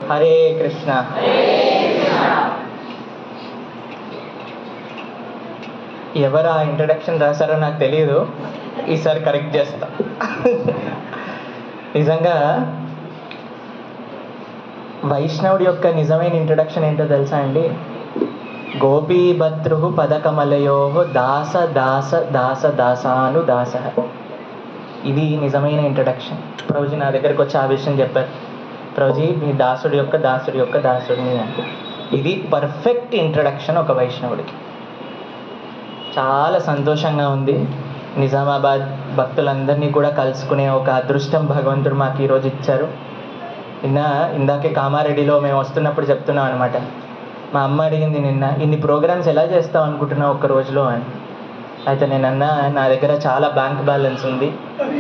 హరే కృష్ణ ఎవరు ఆ ఇంట్రడక్షన్ రాశారో నాకు తెలియదు ఈసారి కరెక్ట్ చేస్తా నిజంగా వైష్ణవుడి యొక్క నిజమైన ఇంట్రడక్షన్ ఏంటో తెలుసా అండి గోపీభద్రు పదకమలయో దాస దాస దాస దాసాను దాస ఇది నిజమైన ఇంట్రడక్షన్ ప్రభుజీ నా దగ్గరకు వచ్చి ఆ విషయం చెప్పారు ప్రభుజీ మీ దాసుడి యొక్క దాసుడి యొక్క దాసుడిని అని ఇది పర్ఫెక్ట్ ఇంట్రడక్షన్ ఒక వైష్ణవుడికి చాలా సంతోషంగా ఉంది నిజామాబాద్ భక్తులందరినీ కూడా కలుసుకునే ఒక అదృష్టం భగవంతుడు మాకు ఈరోజు ఇచ్చారు నిన్న ఇందాకే కామారెడ్డిలో మేము వస్తున్నప్పుడు చెప్తున్నాం అనమాట మా అమ్మ అడిగింది నిన్న ఇన్ని ప్రోగ్రామ్స్ ఎలా చేస్తావు అనుకుంటున్నావు ఒక్క రోజులో అని అయితే నేను అన్నా నా దగ్గర చాలా బ్యాంక్ బ్యాలెన్స్ ఉంది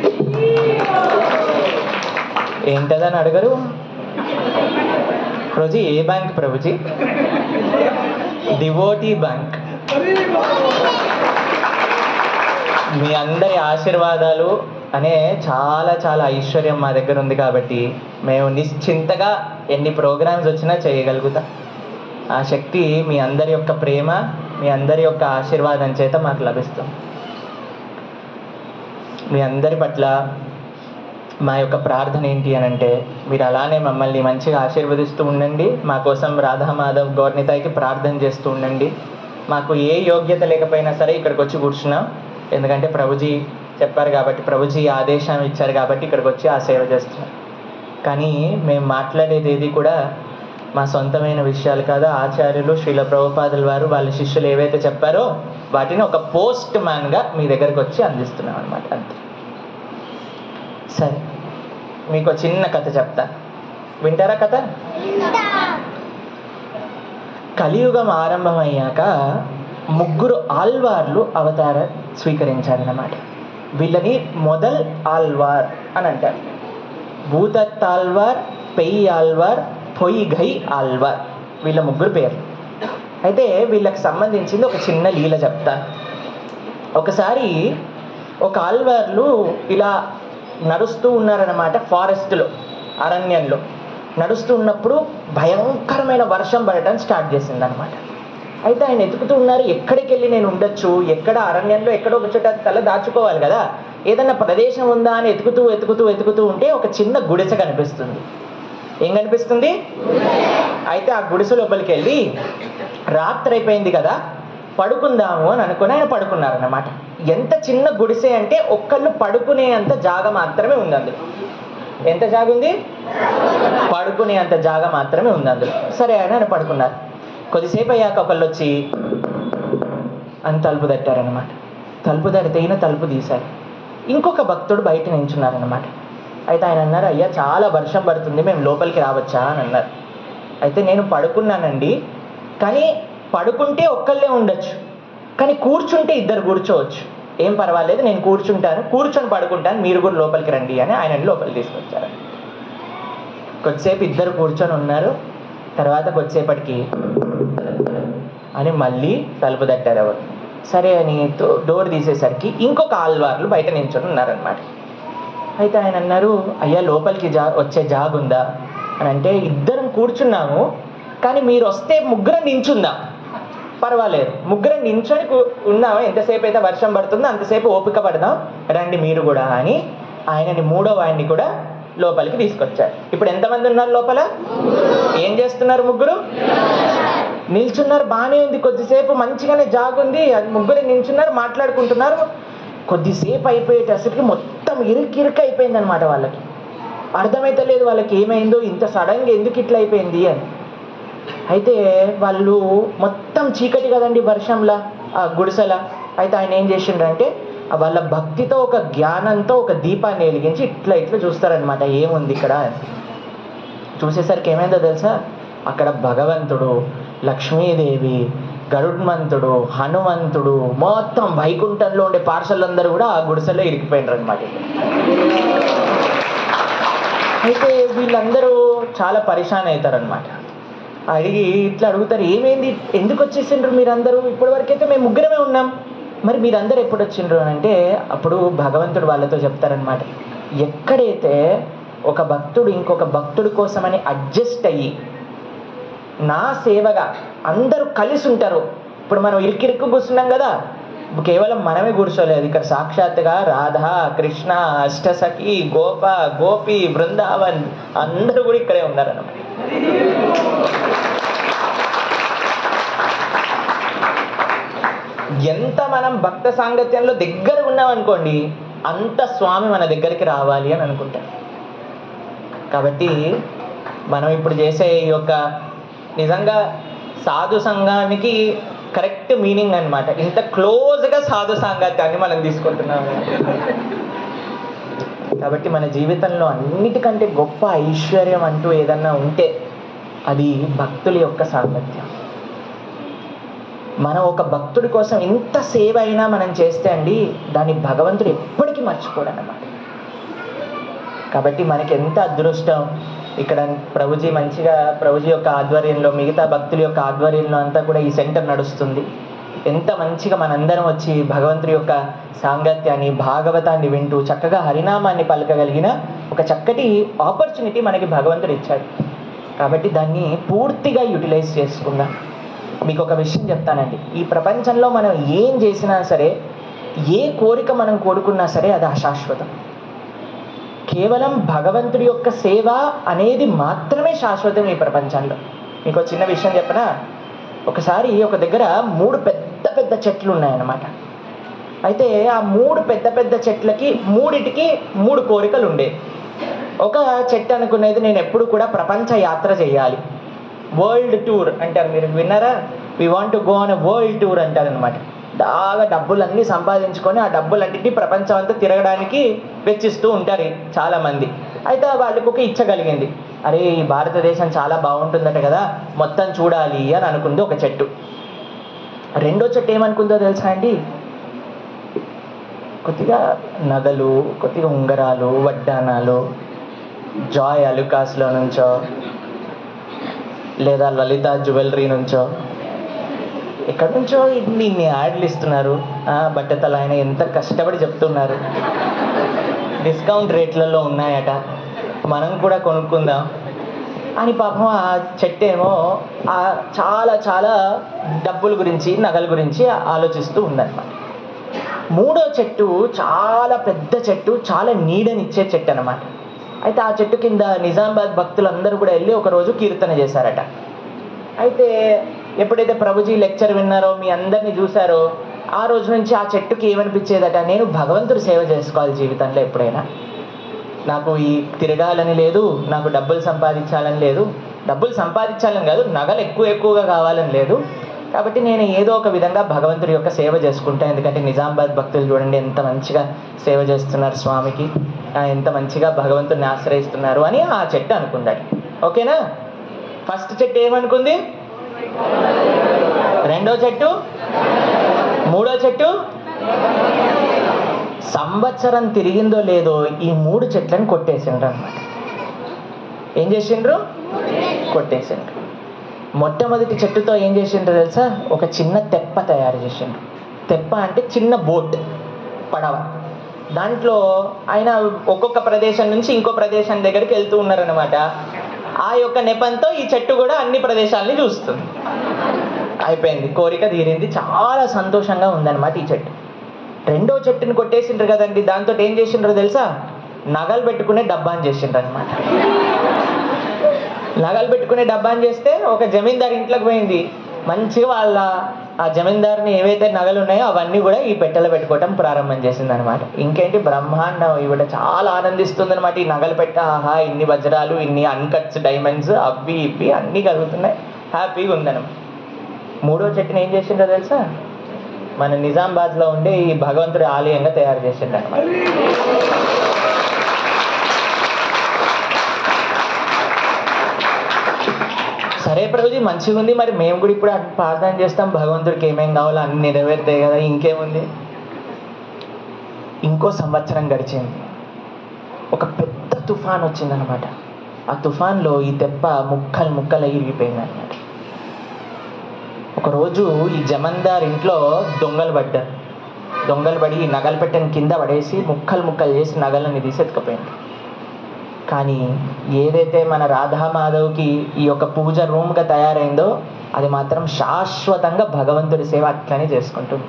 ఏంటదని అడగరు ప్రభుజీ ఏ బ్యాంక్ ప్రభుజీ డివోటీ బ్యాంక్ మీ అందరి ఆశీర్వాదాలు అనే చాలా చాలా ఐశ్వర్యం మా దగ్గర ఉంది కాబట్టి మేము నిశ్చింతగా ఎన్ని ప్రోగ్రామ్స్ వచ్చినా చేయగలుగుతాం ఆ శక్తి మీ అందరి యొక్క ప్రేమ మీ అందరి యొక్క ఆశీర్వాదం చేత మాకు లభిస్తుంది మీ అందరి పట్ల మా యొక్క ప్రార్థన ఏంటి అని అంటే మీరు అలానే మమ్మల్ని మంచిగా ఆశీర్వదిస్తూ ఉండండి మా కోసం రాధా మాధవ్ గౌర్నితాయికి ప్రార్థన చేస్తూ ఉండండి మాకు ఏ యోగ్యత లేకపోయినా సరే ఇక్కడికి వచ్చి కూర్చున్నాం ఎందుకంటే ప్రభుజీ చెప్పారు కాబట్టి ప్రభుజీ ఆదేశం ఇచ్చారు కాబట్టి ఇక్కడికి వచ్చి ఆ సేవ చేస్తున్నాం కానీ మేము మాట్లాడేది ఏది కూడా మా సొంతమైన విషయాలు కాదు ఆచార్యులు శ్రీల ప్రభుపాదుల వారు వాళ్ళ శిష్యులు ఏవైతే చెప్పారో వాటిని ఒక పోస్ట్ మ్యాన్గా మీ దగ్గరకు వచ్చి అందిస్తున్నాం అనమాట అంతే సరే మీకు ఒక చిన్న కథ చెప్తా వింటారా కథ కలియుగం ఆరంభమయ్యాక ముగ్గురు ఆల్వార్లు అవతార స్వీకరించారన్నమాట వీళ్ళని మొదల్ ఆల్వార్ అని అంటారు భూతత్ ఆల్వార్ పెయి ఆల్వార్ పొయ్యిఘై ఆల్వార్ వీళ్ళ ముగ్గురు పేరు అయితే వీళ్ళకి సంబంధించింది ఒక చిన్న లీల చెప్తా ఒకసారి ఒక ఆల్వార్లు ఇలా నడుస్తూ ఉన్నారన్నమాట ఫారెస్ట్లో అరణ్యంలో నడుస్తూ ఉన్నప్పుడు భయంకరమైన వర్షం పడటం స్టార్ట్ చేసింది అనమాట అయితే ఆయన ఎతుకుతూ ఉన్నారు ఎక్కడికి వెళ్ళి నేను ఉండొచ్చు ఎక్కడ అరణ్యంలో ఎక్కడో ఒక చోట తల దాచుకోవాలి కదా ఏదన్నా ప్రదేశం ఉందా అని ఎతుకుతూ ఎతుకుతూ ఎతుకుతూ ఉంటే ఒక చిన్న గుడిసె కనిపిస్తుంది ఏం కనిపిస్తుంది అయితే ఆ గుడిసె లోపలికి వెళ్ళి రాత్రి అయిపోయింది కదా పడుకుందాము అని అనుకుని ఆయన పడుకున్నారన్నమాట ఎంత చిన్న గుడిసె అంటే ఒక్కళ్ళు పడుకునే అంత జాగ మాత్రమే ఉంది అందులో ఎంత జాగ ఉంది పడుకునే అంత జాగ మాత్రమే ఉంది అందులో సరే ఆయన ఆయన పడుకున్నారు కొద్దిసేపు అయ్యాక ఒకళ్ళు వచ్చి అని తలుపు తట్టారనమాట తలుపు తడితే ఈయన తలుపు తీశారు ఇంకొక భక్తుడు బయట నించున్నారనమాట అయితే ఆయన అన్నారు అయ్యా చాలా వర్షం పడుతుంది మేము లోపలికి రావచ్చా అని అన్నారు అయితే నేను పడుకున్నానండి కానీ పడుకుంటే ఒక్కళ్ళే ఉండొచ్చు కానీ కూర్చుంటే ఇద్దరు కూర్చోవచ్చు ఏం పర్వాలేదు నేను కూర్చుంటాను కూర్చొని పడుకుంటాను మీరు కూడా లోపలికి రండి అని ఆయన లోపలికి తీసుకొచ్చారు కొద్దిసేపు ఇద్దరు కూర్చొని ఉన్నారు తర్వాత కొద్దిసేపటికి అని మళ్ళీ తలుపు తట్టారు ఎవరు సరే అని తో- డోర్ తీసేసరికి ఇంకొక ఆల్వార్లు బయట నించొని ఉన్నారనమాట అయితే ఆయన అన్నారు అయ్యా లోపలికి జా వచ్చే జాగ్ ఉందా అని అంటే ఇద్దరం కూర్చున్నాము కానీ మీరు వస్తే ముగ్గురం నించుందాం పర్వాలేదు ముగ్గురం నించొని కూ- ఉన్నాము ఎంతసేపు అయితే వర్షం పడుతుందో అంతసేపు ఓపిక పడదాం రండి మీరు కూడా అని ఆయనని మూడో వాడిని కూడా లోపలికి తీసుకొచ్చారు ఇప్పుడు ఎంతమంది ఉన్నారు లోపల ఏం చేస్తున్నారు ముగ్గురు నిల్చున్నారు బాగానే ఉంది కొద్దిసేపు మంచిగానే జాగుంది అది ముగ్గురు నిల్చున్నారు మాట్లాడుకుంటున్నారు కొద్దిసేపు అయిపోయేటసరికి మొత్తం ఇరుకిరుకు అయిపోయింది అనమాట వాళ్ళకి అర్థమైతే లేదు వాళ్ళకి ఏమైందో ఇంత సడన్గా ఎందుకు ఇట్లా అయిపోయింది అని అయితే వాళ్ళు మొత్తం చీకటి కదండి వర్షంలా ఆ గుడిసెల అయితే ఆయన ఏం చేసిండ్రంటే ఆ వాళ్ళ భక్తితో ఒక జ్ఞానంతో ఒక దీపాన్ని వెలిగించి ఇట్లా ఇట్లా చూస్తారనమాట ఏముంది ఇక్కడ అని చూసేసరికి ఏమైందో తెలుసా అక్కడ భగవంతుడు లక్ష్మీదేవి గరుడ్మంతుడు హనుమంతుడు మొత్తం వైకుంఠంలో ఉండే పార్షలందరూ కూడా ఆ గుడిసెలో ఇరికిపోయినారు అనమాట అయితే వీళ్ళందరూ చాలా పరిశాన్ అవుతారనమాట అడిగి ఇట్లా అడుగుతారు ఏమైంది ఎందుకు వచ్చేసిండ్రు మీరందరూ ఇప్పటి వరకైతే మేము ముగ్గురమే ఉన్నాం మరి మీరందరూ ఎప్పుడు వచ్చిండ్రు అని అంటే అప్పుడు భగవంతుడు వాళ్ళతో చెప్తారనమాట ఎక్కడైతే ఒక భక్తుడు ఇంకొక భక్తుడి కోసమని అడ్జస్ట్ అయ్యి నా సేవగా అందరూ కలిసి ఉంటారు ఇప్పుడు మనం ఇరికిరికి కూర్చున్నాం కదా కేవలం మనమే కూర్చోలేదు ఇక్కడ సాక్షాత్తుగా రాధా కృష్ణ అష్టసఖి గోప గోపి బృందావన్ అందరూ కూడా ఇక్కడే ఉన్నారన్నమాట ఎంత మనం భక్త సాంగత్యంలో దగ్గర ఉన్నాం అనుకోండి అంత స్వామి మన దగ్గరికి రావాలి అని అనుకుంటాం కాబట్టి మనం ఇప్పుడు చేసే ఈ యొక్క నిజంగా సాధు సంఘానికి కరెక్ట్ మీనింగ్ అన్నమాట ఇంత క్లోజ్గా సాధు సాంగత్యాన్ని మనం తీసుకుంటున్నాం కాబట్టి మన జీవితంలో అన్నిటికంటే గొప్ప ఐశ్వర్యం అంటూ ఏదన్నా ఉంటే అది భక్తుల యొక్క సాంగత్యం మనం ఒక భక్తుడి కోసం ఇంత సేవ అయినా మనం చేస్తే అండి దాన్ని భగవంతుడు ఎప్పటికీ మర్చిపోడు అన్నమాట కాబట్టి మనకి ఎంత అదృష్టం ఇక్కడ ప్రభుజీ మంచిగా ప్రభుజీ యొక్క ఆధ్వర్యంలో మిగతా భక్తుల యొక్క ఆధ్వర్యంలో అంతా కూడా ఈ సెంటర్ నడుస్తుంది ఎంత మంచిగా మనందరం వచ్చి భగవంతుడి యొక్క సాంగత్యాన్ని భాగవతాన్ని వింటూ చక్కగా హరినామాన్ని పలకగలిగిన ఒక చక్కటి ఆపర్చునిటీ మనకి భగవంతుడు ఇచ్చాడు కాబట్టి దాన్ని పూర్తిగా యూటిలైజ్ చేసుకుందాం మీకు ఒక విషయం చెప్తానండి ఈ ప్రపంచంలో మనం ఏం చేసినా సరే ఏ కోరిక మనం కోరుకున్నా సరే అది అశాశ్వతం కేవలం భగవంతుడి యొక్క సేవ అనేది మాత్రమే శాశ్వతం ఈ ప్రపంచంలో మీకు ఒక చిన్న విషయం చెప్పనా ఒకసారి ఒక దగ్గర మూడు పెద్ద పెద్ద చెట్లు ఉన్నాయన్నమాట అయితే ఆ మూడు పెద్ద పెద్ద చెట్లకి మూడిటికి మూడు కోరికలు ఉండే ఒక చెట్టు అనుకునేది నేను ఎప్పుడు కూడా ప్రపంచ యాత్ర చేయాలి వరల్డ్ టూర్ అంటారు మీరు విన్నారా we want go on world tour అంటారు అనమాట బాగా డబ్బులన్నీ సంపాదించుకొని ఆ డబ్బులన్నింటినీ ప్రపంచం అంతా తిరగడానికి వెచ్చిస్తూ ఉంటారు చాలా మంది అయితే వాళ్ళకి ఒక ఇచ్చ కలిగింది అరే ఈ భారతదేశం చాలా బాగుంటుందట కదా మొత్తం చూడాలి అని అనుకుంది ఒక చెట్టు రెండో చెట్టు ఏమనుకుందో తెలుసా అండి కొద్దిగా నగలు కొద్దిగా ఉంగరాలు వడ్డానాలు జాయ్ అలుకాస్లో నుంచో లేదా లలిత జ్యువెలరీ నుంచో ఎక్కడి నుంచో ఇన్ని ఇన్ని యాడ్లు ఇస్తున్నారు ఆ, బట్టతల ఆయన ఎంత కష్టపడి చెప్తున్నారు డిస్కౌంట్ రేట్లలో ఉన్నాయట మనం కూడా కొనుక్కుందాం అని పాపం ఆ చెట్టు ఏమో ఆ చాలా చాలా డబ్బుల గురించి నగల గురించి ఆలోచిస్తూ ఉందన్నమాట మూడో చెట్టు చాలా పెద్ద చెట్టు చాలా నీడనిచ్చే చెట్టు అనమాట అయితే ఆ చెట్టు కింద నిజామాబాద్ భక్తులందరూ కూడా వెళ్ళి ఒక రోజు కీర్తన చేశారట అయితే ఎప్పుడైతే ప్రభుజీ లెక్చర్ విన్నారో మీ అందరినీ చూసారో ఆ రోజు నుంచి ఆ చెట్టుకి ఏమనిపించేదట నేను భగవంతుడు సేవ చేసుకోవాలి జీవితంలో ఎప్పుడైనా నాకు ఈ తిరగాలని లేదు నాకు డబ్బులు సంపాదించాలని లేదు డబ్బులు సంపాదించాలని కాదు నగలు ఎక్కువ ఎక్కువగా కావాలని లేదు కాబట్టి నేను ఏదో ఒక విధంగా భగవంతుడి యొక్క సేవ చేసుకుంటాను ఎందుకంటే నిజామాబాద్ భక్తులు చూడండి ఎంత మంచిగా సేవ చేస్తున్నారు స్వామికి ఆ, ఎంత మంచిగా భగవంతుడిని ఆశ్రయిస్తున్నారు అని ఆ చెట్టు అనుకున్నాడు ఓకేనా ఫస్ట్ చెట్టు ఏమనుకుంది రెండో చెట్టు మూడో చెట్టు సంవత్సరం తిరిగిందో లేదో ఈ మూడు చెట్లను కొట్టేసిండ్రు అనమాట ఏం చేసిండ్రు కొట్టేసిండ్రు మొట్టమొదటి చెట్టుతో ఏం చేసిండ్రు తెలుసా ఒక చిన్న తెప్ప తయారు చేసిండ్రు తెప్ప అంటే చిన్న బోట్ పడవ దాంట్లో ఆయన ఒక్కొక్క ప్రదేశం నుంచి ఇంకో ప్రదేశం దగ్గరికి వెళ్తూ ఉన్నారనమాట ఆ యొక్క నెపంతో ఈ చెట్టు కూడా అన్ని ప్రదేశాలని చూస్తుంది అయిపోయింది కోరిక తీరింది చాలా సంతోషంగా ఉందన్నమాట ఈ చెట్టు రెండో చెట్టుని కొట్టేసిండ్రు కదండి దాంతో ఏం చేసిండ్రో తెలుసా నగలు పెట్టుకునే డబ్బాని చేసిండ్రు అనమాట నగలు పెట్టుకునే డబ్బాని చేస్తే ఒక జమీందార్ ఇంట్లోకి పోయింది మంచిగా వాళ్ళ ఆ జమీందారుని ఏవైతే నగలు ఉన్నాయో అవన్నీ కూడా ఈ పెట్టెలో పెట్టుకోవటం ప్రారంభం చేసింది అనమాట ఇంకేంటి బ్రహ్మాండం ఇవిడ చాలా ఆనందిస్తుంది అనమాట ఈ నగలు పెట్ట ఆహా ఇన్ని వజ్రాలు ఇన్ని అన్కట్స్ డైమండ్స్ అవి ఇవి అన్నీ కలుగుతున్నాయి హ్యాపీగా ఉందన్నమాట మూడో చెట్టుని ఏం చేసిండో తెలుసా మన నిజామాబాద్లో ఉండే ఈ భగవంతుడి ఆలయంగా తయారు చేసిండు అనమాట సరే ప్రభుజీ మంచిగా ఉంది మరి మేము కూడా ఇప్పుడు అటు ప్రార్థన చేస్తాం భగవంతుడికి ఏమేం కావాలో అన్ని నెరవేరుతాయి కదా ఇంకేముంది ఇంకో సంవత్సరం గడిచింది ఒక పెద్ద తుఫాన్ వచ్చిందనమాట ఆ తుఫాన్లో ఈ దెబ్బ ముక్కలు ముక్కలు ఇరిగిపోయింది అనమాట ఒకరోజు ఈ జమందార్ ఇంట్లో దొంగలు పడ్డారు దొంగలు పడి ఈ నగలు పెట్టని కింద పడేసి ముక్కలు ముక్కలు చేసి నగలని తీసి ఎత్తుకుపోయింది కానీ ఏదైతే మన రాధామాధవ్కి ఈ యొక్క పూజ రూమ్గా తయారైందో అది మాత్రం శాశ్వతంగా భగవంతుడి సేవ అట్లనే చేసుకుంటుంది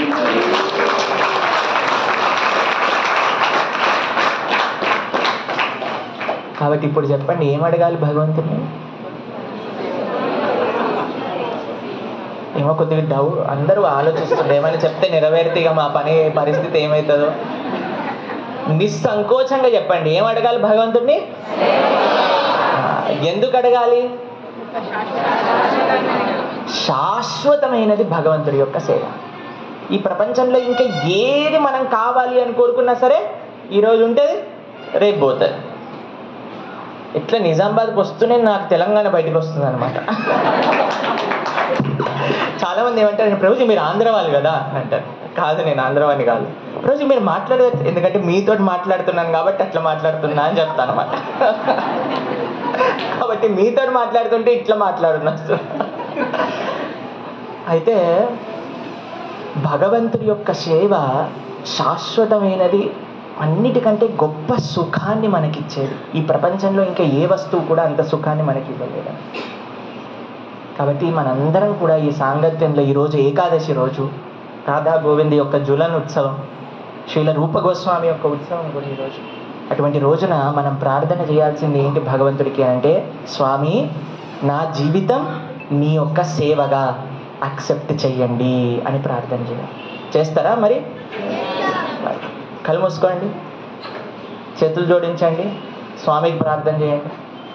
కాబట్టి ఇప్పుడు చెప్పండి ఏం అడగాలి భగవంతుని ఏమో కొద్దిగా డౌ అందరూ ఆలోచిస్తుండే ఏమైనా చెప్తే నెరవేరితేగా మా పని పరిస్థితి ఏమవుతుందో నిస్సంకోచంగా చెప్పండి ఏం అడగాలి భగవంతుడిని ఆ, ఎందుకు అడగాలి శాశ్వతమైనది భగవంతుడి యొక్క సేవ ఈ ప్రపంచంలో ఇంకా ఏది మనం కావాలి అని కోరుకున్నా సరే ఈరోజు ఉంటుంది రేపు పోతుంది ఇట్లా నిజామాబాద్కి వస్తూనే నాకు తెలంగాణ బయటకు వస్తుంది అనమాట చాలా మంది ఏమంటారు ప్రభుజీ మీరు ఆంధ్ర వాళ్ళు కదా అని అంటారు కాదు నేను ఆంధ్ర వాడిని కాదు ప్రభుజీ మీరు మాట్లాడే ఎందుకంటే మీతో మాట్లాడుతున్నాను కాబట్టి అట్లా మాట్లాడుతున్నా అని చెప్తాను అనమాట కాబట్టి మీతో మాట్లాడుతుంటే ఇట్లా మాట్లాడున్నా అయితే భగవంతుడి యొక్క సేవ శాశ్వతమైనది అన్నిటికంటే గొప్ప సుఖాన్ని మనకిచ్చేది ఈ ప్రపంచంలో ఇంకా ఏ వస్తువు కూడా అంత సుఖాన్ని మనకి ఇవ్వలేదు కాబట్టి మనందరం కూడా ఈ సాంగత్యంలో ఈరోజు ఏకాదశి రోజు రాధా గోవింద్ యొక్క జులన్ ఉత్సవం శ్రీల రూప గోస్వామి యొక్క ఉత్సవం కూడా ఈరోజు అటువంటి రోజున మనం ప్రార్థన చేయాల్సింది ఏంటి భగవంతుడికి అంటే స్వామి నా జీవితం నీ యొక్క సేవగా యాక్సెప్ట్ చెయ్యండి అని ప్రార్థన చేయాలి చేస్తారా మరి కళ్ళు మూసుకోండి చేతులు జోడించండి స్వామికి ప్రార్థన చేయండి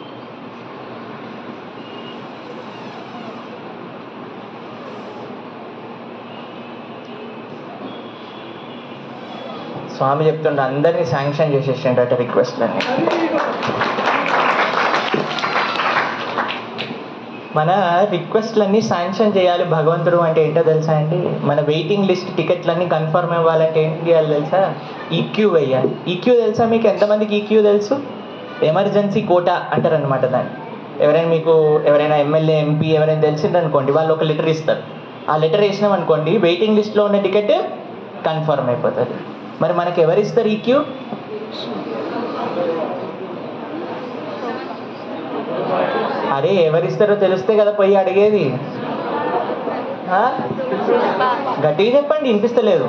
స్వామి చెప్తుండే అందరినీ శాంక్షన్ చేసేసిండట రిక్వెస్ట్లని మన రిక్వెస్ట్లన్నీ శాంక్షన్ చేయాలి భగవంతుడు అంటే ఏంటో తెలుసా అండి మన వెయిటింగ్ లిస్ట్ టికెట్లన్నీ కన్ఫర్మ్ అవ్వాలంటే ఏం చేయాలి తెలుసా ఈక్యూ వేయాలి ఈక్యూ తెలుసా మీకు ఎంతమందికి ఈక్యూ తెలుసు ఎమర్జెన్సీ కోటా అంటారు అనమాట దాన్ని ఎవరైనా మీకు ఎవరైనా ఎమ్మెల్యే ఎంపీ ఎవరైనా తెలిసిందనుకోండి వాళ్ళు ఒక లెటర్ ఇస్తారు ఆ లెటర్ వేసినాం అనుకోండి వెయిటింగ్ లిస్ట్లో ఉన్న టికెట్ కన్ఫర్మ్ అయిపోతుంది మరి మనకి ఎవరు ఇస్తారు ఈక్యూ అరే ఎవరిస్తారో తెలిస్తే కదా పోయి అడిగేది ఆ? గట్టిగా చెప్పండి వినిపిస్తలేదు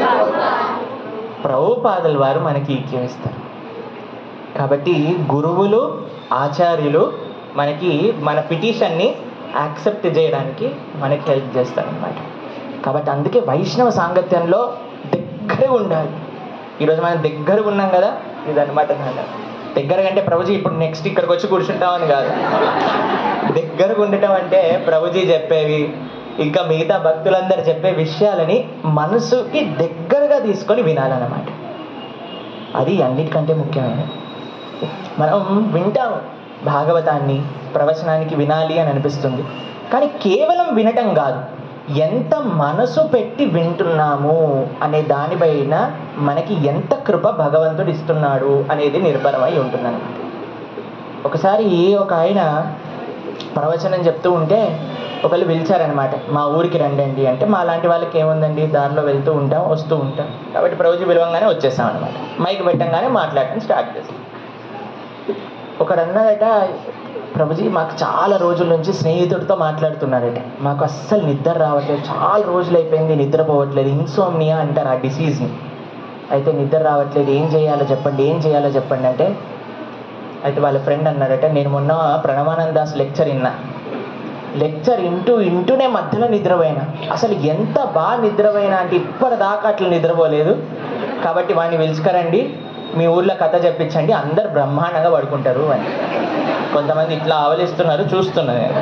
ప్రభుపాదుల వారు మనకి ఈక్యూ ఇస్తారు కాబట్టి గురువులు ఆచార్యులు మనకి మన పిటిషన్ని యాక్సెప్ట్ చేయడానికి మనకి హెల్ప్ చేస్తారనమాట కాబట్టి అందుకే వైష్ణవ సాంగత్యంలో దగ్గరగా ఉండాలి ఈరోజు మనం దగ్గరగా ఉన్నాం కదా ఇదన్నమాట నాన్న దగ్గర కంటే ప్రభుజీ ఇప్పుడు నెక్స్ట్ ఇక్కడికి వచ్చి కూర్చుంటామని కాదు దగ్గరగా ఉండటం అంటే ప్రభుజీ చెప్పేవి ఇంకా మిగతా భక్తులందరూ చెప్పే విషయాలని మనసుకి దగ్గరగా తీసుకొని వినాలన్నమాట అది అన్నిటికంటే ముఖ్యమైనది మనం వింటాం భాగవతాన్ని ప్రవచనానికి వినాలి అని అనిపిస్తుంది కానీ కేవలం వినటం కాదు ఎంత మనసు పెట్టి వింటున్నాము అనే దానిపైన మనకి ఎంత కృప భగవంతుడు ఇస్తున్నాడు అనేది నిర్భరమై ఉంటుందన్నమాట ఒకసారి ఒక ఆయన ప్రవచనం చెప్తూ ఉంటే ఒకళ్ళు పిలిచారనమాట మా ఊరికి రండి అంటే మా లాంటి వాళ్ళకి ఏముందండి దారిలో వెళ్తూ ఉంటాం వస్తూ ఉంటాం కాబట్టి ప్రభుజీ పిలవంగానే వచ్చేసాం అనమాట మైక్ పెట్టంగానే మాట్లాడటం స్టార్ట్ చేస్తాం ఒకడు అన్నాడట ప్రభుజీ మాకు చాలా రోజుల నుంచి స్నేహితుడితో మాట్లాడుతున్నాడట మాకు అస్సలు నిద్ర రావట్లేదు చాలా రోజులు అయిపోయింది నిద్రపోవట్లేదు ఇన్సోమ్నియా అంటారు ఆ డిసీజ్ని అయితే నిద్ర రావట్లేదు ఏం చేయాలో చెప్పండి ఏం చేయాలో చెప్పండి అంటే అయితే వాళ్ళ ఫ్రెండ్ అన్నాడట నేను మొన్న ప్రణవానంద దాస్ లెక్చర్ విన్నా లెక్చర్ ఇంటూ ఇంటూనే మధ్యలో నిద్రపోయినా అసలు ఎంత బాగా నిద్రపోయినా అంటే ఇప్పటిదాకా అట్లా నిద్రపోలేదు కాబట్టి వాడిని పిలుచుకరండి మీ ఊర్లో కథ చెప్పించండి అందరు బ్రహ్మాండంగా పడుకుంటారు అని కొంతమంది ఇట్లా ఆవలిస్తున్నారు చూస్తున్నా నేను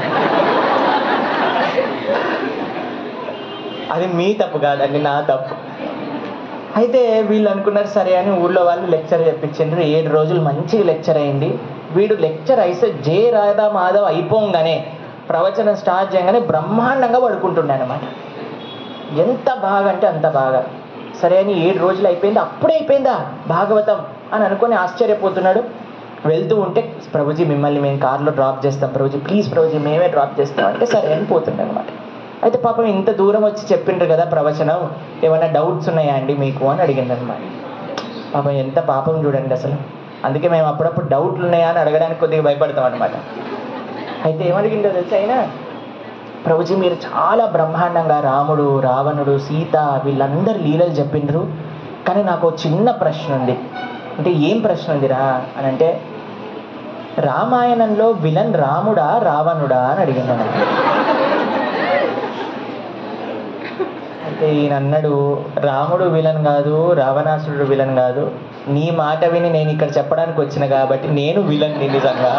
అది మీ తప్పు కాదండి నా తప్పు అయితే వీళ్ళు అనుకున్నారు సరే అని ఊళ్ళో వాళ్ళు లెక్చర్ చెప్పించారు ఏడు రోజులు మంచిగా లెక్చర్ అయింది వీడు లెక్చర్ అయితే జే రాధా మాధవ్ అయిపోగానే ప్రవచనం స్టార్ట్ చేయగానే బ్రహ్మాండంగా పడుకుంటుండే అనమాట ఎంత బాగా అంటే అంత బాగా సరే అని ఏడు రోజులు అయిపోయింది అప్పుడే అయిపోయిందా భాగవతం అని అనుకొని ఆశ్చర్యపోతున్నాడు వెళ్తూ ఉంటే ప్రభుజీ మిమ్మల్ని మేము కార్లో డ్రాప్ చేస్తాం ప్రభుజీ ప్లీజ్ ప్రభుజీ మేమే డ్రాప్ చేస్తాం అంటే సరే అని పోతుండే అనమాట అయితే పాపం ఇంత దూరం వచ్చి చెప్పిండ్రు కదా ప్రవచనం ఏమైనా డౌట్స్ ఉన్నాయా అండి మీకు అని అడిగింది అనమాట పాపం ఎంత పాపం చూడండి అసలు అందుకే మేము అప్పుడప్పుడు డౌట్లు ఉన్నాయా అని అడగడానికి కొద్దిగా భయపడతాం అనమాట అయితే ఏమడిగిందో తెలుసా ఆయన ప్రభుజీ మీరు చాలా బ్రహ్మాండంగా రాముడు రావణుడు సీత వీళ్ళందరి లీలలు చెప్పిండ్రు కానీ నాకు ఒక చిన్న ప్రశ్న ఉంది అంటే ఏం ప్రశ్న ఉందిరా అని అంటే రామాయణంలో విలన్ రాముడా రావణుడా అని అడిగింది అన్నమాట. అయితే ఈయన అన్నాడు రాముడు విలన్ కాదు రావణాసురుడు విలన్ కాదు నీ మాట విని నేను ఇక్కడ చెప్పడానికి వచ్చిన కాబట్టి నేను విలన్ నిజంగా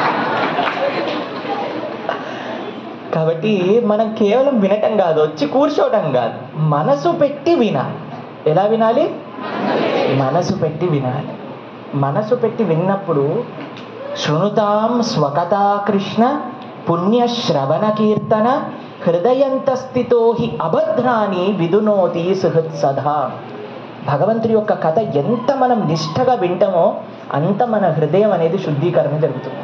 కాబట్టి మనం కేవలం వినటం కాదు వచ్చి కూర్చోవటం కాదు మనసు పెట్టి వినాలి ఎలా వినాలి మనసు పెట్టి వినాలి మనసు పెట్టి విన్నప్పుడు శృణుతాం స్వకథా కృష్ణ పుణ్య శ్రవణ కీర్తన హృదయంతస్థితో హి అభద్రాని విదునోతి సుహృత్ సదా భగవంతుడి యొక్క కథ ఎంత మనం నిష్ఠగా వింటామో అంత మన హృదయం అనేది శుద్ధీకరణ జరుగుతుంది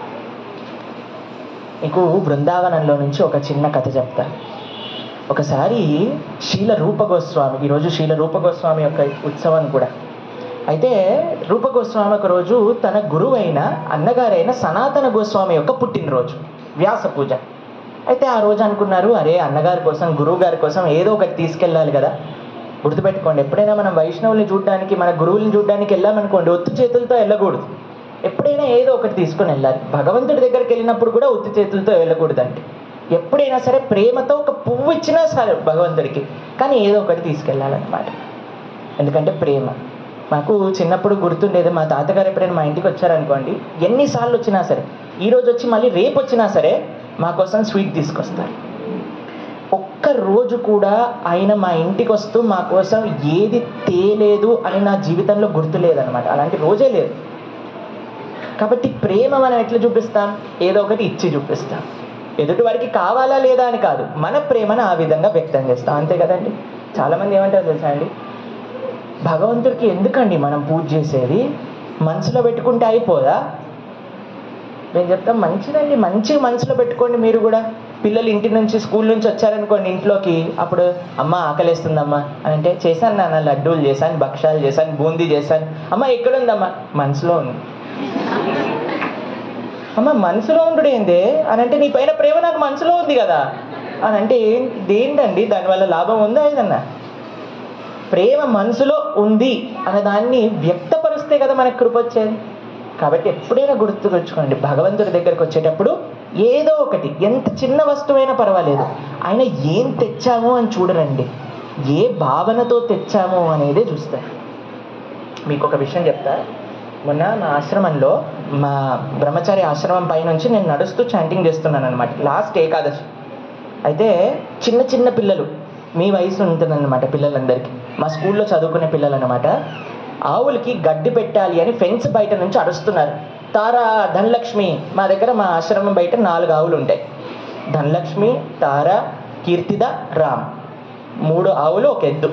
మీకు బృందావనంలో నుంచి ఒక చిన్న కథ చెప్తాను ఒకసారి శీల రూప గోస్వామి ఈరోజు శీల రూప గోస్వామి యొక్క ఉత్సవం కూడా అయితే రూప గోస్వామి ఒక రోజు తన గురువైన అన్నగారైన సనాతన గోస్వామి యొక్క పుట్టినరోజు వ్యాస పూజ అయితే ఆ రోజు అనుకున్నారు అరే అన్నగారి కోసం గురువు గారి కోసం ఏదో ఒకటి తీసుకెళ్ళాలి కదా గుర్తుపెట్టుకోండి ఎప్పుడైనా మనం వైష్ణవుల్ని చూడడానికి మన గురువుల్ని చూడడానికి వెళ్ళామనుకోండి ఒత్తు చేతులతో వెళ్ళకూడదు ఎప్పుడైనా ఏదో ఒకటి తీసుకొని వెళ్ళాలి భగవంతుడి దగ్గరికి వెళ్ళినప్పుడు కూడా ఉత్తి చేతులతో వెళ్ళకూడదండి ఎప్పుడైనా సరే ప్రేమతో ఒక పువ్వు ఇచ్చినా సరే భగవంతుడికి కానీ ఏదో ఒకటి తీసుకెళ్ళాలన్నమాట ఎందుకంటే ప్రేమ మాకు చిన్నప్పుడు గుర్తుండేది మా తాతగారు ఎప్పుడైనా మా ఇంటికి వచ్చారనుకోండి ఎన్నిసార్లు వచ్చినా సరే ఈ రోజు వచ్చి మళ్ళీ రేపు వచ్చినా సరే మా కోసం స్వీట్ తీసుకొస్తారు ఒక్క రోజు కూడా ఆయన మా ఇంటికి వస్తూ మా కోసం ఏది తేలేదు అని నా జీవితంలో గుర్తు లేదనమాట అలాంటి రోజే లేదు కాబట్టి ప్రేమ మనం ఎట్లా చూపిస్తాం ఏదో ఒకటి ఇచ్చి చూపిస్తాం ఎదుటి వారికి కావాలా లేదా అని కాదు మన ప్రేమను ఆ విధంగా వ్యక్తం చేస్తాం అంతే కదండి చాలామంది ఏమంటారు తెలుసా అండి భగవంతుడికి ఎందుకండి మనం పూజ చేసేది మనసులో పెట్టుకుంటే అయిపోదా నేను చెప్తాం మంచిదండి మంచి మనసులో పెట్టుకోండి మీరు కూడా పిల్లలు ఇంటి నుంచి స్కూల్ నుంచి వచ్చారనుకోండి ఇంట్లోకి అప్పుడు అమ్మ ఆకలేస్తుందమ్మా అని అంటే చేశాను నాన్న లడ్డూలు చేశాను భక్షాలు చేశాను బూందీ చేశాను అమ్మ ఎక్కడుందమ్మా మనసులో ఉంది అమ్మ మనసులో ఉండు ఏందే అని అంటే నీ పైన ప్రేమ నాకు మనసులో ఉంది కదా అని అంటే ఏం దేంటండి దానివల్ల లాభం ఉందా ఏదన్నా ప్రేమ మనసులో ఉంది అనే దాన్ని వ్యక్తపరిస్తే కదా మనకు కృప వచ్చేది కాబట్టి ఎప్పుడైనా గుర్తుకొచ్చుకోండి భగవంతుడి దగ్గరికి వచ్చేటప్పుడు ఏదో ఒకటి ఎంత చిన్న వస్తువైనా పర్వాలేదు ఆయన ఏం తెచ్చాము అని చూడరండి ఏ భావనతో తెచ్చాము అనేదే చూస్తారు మీకు ఒక విషయం చెప్తా మొన్న మా ఆశ్రమంలో మా బ్రహ్మచారి ఆశ్రమం పైనుంచి నేను నడుస్తూ చాంటింగ్ చేస్తున్నాను అనమాట లాస్ట్ ఏకాదశి అయితే చిన్న చిన్న పిల్లలు మీ వయసు ఉంటుందన్నమాట పిల్లలందరికీ మా స్కూల్లో చదువుకునే పిల్లలు అనమాట ఆవులకి గడ్డి పెట్టాలి అని ఫెన్స్ బయట నుంచి అరుస్తున్నారు తారా ధనలక్ష్మి మా దగ్గర మా ఆశ్రమం బయట నాలుగు ఆవులు ఉంటాయి ధనలక్ష్మి తార కీర్తిద రామ్ మూడు ఆవులు ఒక ఎద్దు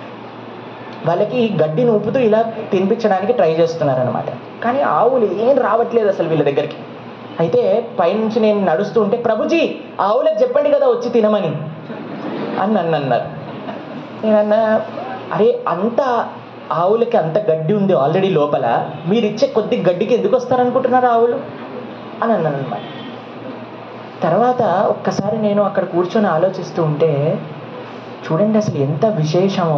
వాళ్ళకి గడ్డిని ఊపుతూ ఇలా తినిపించడానికి ట్రై చేస్తున్నారు అనమాట కానీ ఆవులు ఏం రావట్లేదు అసలు వీళ్ళ దగ్గరికి అయితే పైనుంచి నేను నడుస్తూ ఉంటే ప్రభుజీ ఆవులకు చెప్పండి కదా వచ్చి తినమని అని నన్ను అన్నారు నేనన్నా అరే అంత ఆవులకి అంత గడ్డి ఉంది ఆల్రెడీ లోపల మీరు ఇచ్చే కొద్ది గడ్డికి ఎందుకు వస్తారనుకుంటున్నారు ఆవులు అని అన్నాను అనమాట తర్వాత ఒక్కసారి నేను అక్కడ కూర్చొని ఆలోచిస్తూ ఉంటే చూడండి అసలు ఎంత విశేషమో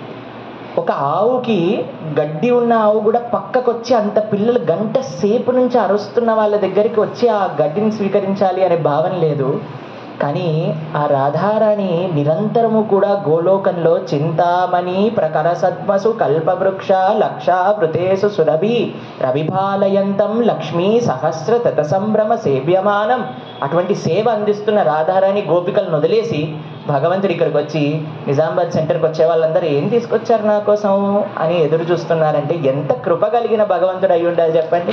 ఒక ఆవుకి గడ్డి ఉన్న ఆవు కూడా పక్కకొచ్చి అంత పిల్లలు గంట సేపు నుంచి అరుస్తున్న వాళ్ళ దగ్గరికి వచ్చి ఆ గడ్డిని స్వీకరించాలి అనే భావన లేదు కానీ ఆ రాధారాణి నిరంతరము కూడా గోలోకంలో చింతామణి ప్రకర సద్మసు కల్పవృక్ష లక్ష వృతేసు సురభి రవిభాలయంతం లక్ష్మీ సహస్ర తత సంభ్రమ సేవ్యమానం అటువంటి సేవ అందిస్తున్న రాధారాణి గోపికలను వదిలేసి భగవంతుడు ఇక్కడికి వచ్చి నిజామాబాద్ సెంటర్కి వచ్చే వాళ్ళందరూ ఏం తీసుకొచ్చారు నా కోసం అని ఎదురు చూస్తున్నారంటే ఎంత కృప కలిగిన భగవంతుడు అయి ఉండాలి చెప్పండి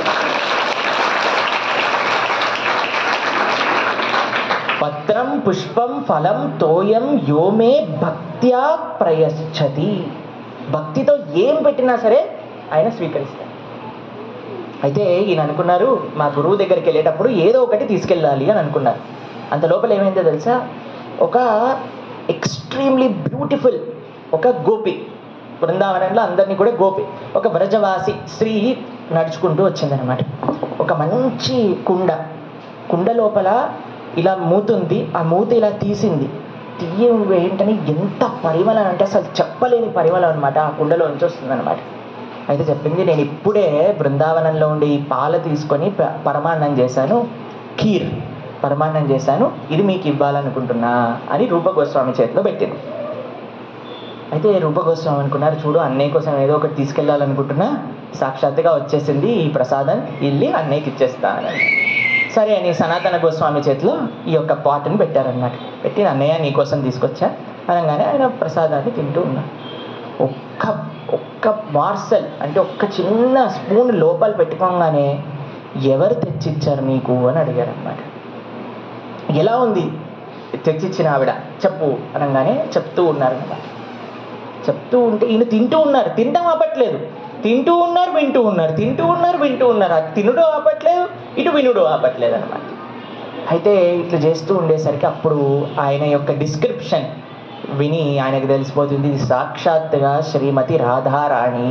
పత్రం పుష్పం ఫలం తోయం యోమే భక్త్యా ప్రయశ్చతి భక్తితో ఏం పెట్టినా సరే ఆయన స్వీకరిస్తారు అయితే ఈయన అనుకున్నారు మా గురువు దగ్గరికి వెళ్ళేటప్పుడు ఏదో ఒకటి తీసుకెళ్ళాలి అని అనుకున్నారు అంత లోపల ఏమైందో తెలుసా ఒక ఎక్స్ట్రీమ్లీ బ్యూటిఫుల్ ఒక గోపి బృందావనంలో అందరినీ కూడా గోపి ఒక వ్రజవాసి స్త్రీ నడుచుకుంటూ వచ్చిందనమాట ఒక మంచి కుండ కుండ లోపల ఇలా మూతుంది ఆ మూత ఇలా తీసింది తీయ ఏంటని ఎంత పరిమళం అంటే అసలు చెప్పలేని పరిమళం అనమాట ఆ కుండలో నుంచి వస్తుంది అనమాట అయితే చెప్పింది నేను ఇప్పుడే బృందావనంలో ఉండే ఈ పాలు తీసుకొని ప- పరమాన్నం చేశాను ఖీర్ పరమాన్నం చేశాను ఇది మీకు ఇవ్వాలనుకుంటున్నా అని రూప గోస్వామి చేతిలో పెట్టింది అయితే రూప గోస్వామి అనుకున్నారు చూడు అన్నయ్య కోసం ఏదో ఒకటి తీసుకెళ్ళాలనుకుంటున్నా సాక్షాత్తుగా వచ్చేసింది ఈ ప్రసాదం వెళ్ళి అన్నయ్యకి ఇచ్చేస్తా అని సరే అని సనాతన గోస్వామి చేతిలో ఈ యొక్క పాటను పెట్టారన్నమాట పెట్టి అన్నయ్య నీకోసం తీసుకొచ్చా అనగానే ఆయన ప్రసాదాన్ని తింటూ ఉన్నారు ఒక్క ఒక్క మార్సల్ అంటే ఒక్క చిన్న స్పూన్ లోపల పెట్టుకోగానే ఎవరు తెచ్చిచ్చారు నీకు అని అడిగారు అనమాట ఎలా ఉంది తెచ్చిచ్చిన ఆవిడ చెప్పు అనగానే చెప్తూ ఉన్నారు అనమాట చెప్తూ ఉంటే ఈయన తింటూ ఉన్నారు తినడం ఆపట్లేదు తింటూ ఉన్నారు వింటూ ఉన్నారు తింటూ ఉన్నారు వింటూ ఉన్నారు అది తినుడు ఆపట్లేదు ఇటు వినుడు ఆపట్లేదు అనమాట అయితే ఇట్లా చేస్తూ ఉండేసరికి అప్పుడు ఆయన యొక్క డిస్క్రిప్షన్ విని ఆయనకు తెలిసిపోతుంది ఇది సాక్షాత్తుగా శ్రీమతి రాధారాణి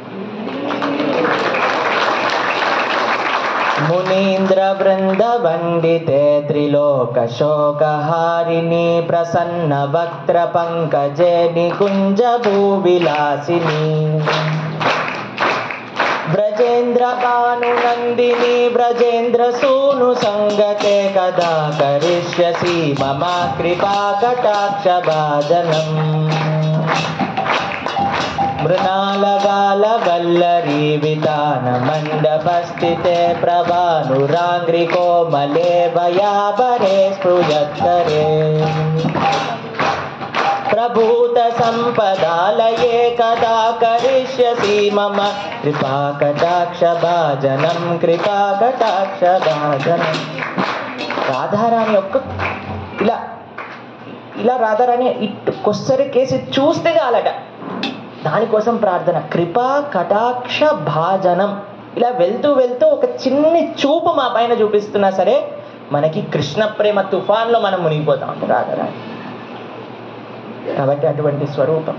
మునీంద్ర బృంద వండితే త్రిలోక శోకహారిణి ప్రసన్న వక్త్ర పంకజే నికుంజ భూవిలాసిని బ్రజేంద్ర భాను నందిని బ్రజేంద్ర సూను సంగతే కదా కరిష్యసి మమ కృపా కటాక్ష భాజనం మృణాలగాల వల్లరీ వితాన మండపస్థితే ప్రభానురాంగ్రి కోమలే భయాభరే స్పృజత్తరే ప్రభూత సంపదాలయే కదా కరిష్యసి మమ కృపా కటాక్ష భాజనం కృపా కటాక్ష భాజనం రాధారాణి యొక్క ఇలా ఇలా రాధారాణి ఇటు కొස්සరికేసి చూస్తే చాలట దానికోసం ప్రార్థన కృపా కటాక్ష భాజనం ఇలా వెళ్తూ వెళ్తూ ఒక చిన్ని చూపు మా పైన చూపిస్తున్నా సరే మనకి కృష్ణ ప్రేమ తుఫాన్లో మనం మునిగిపోతాం అంటే రాధారాణి కాబట్టి అటువంటి స్వరూపం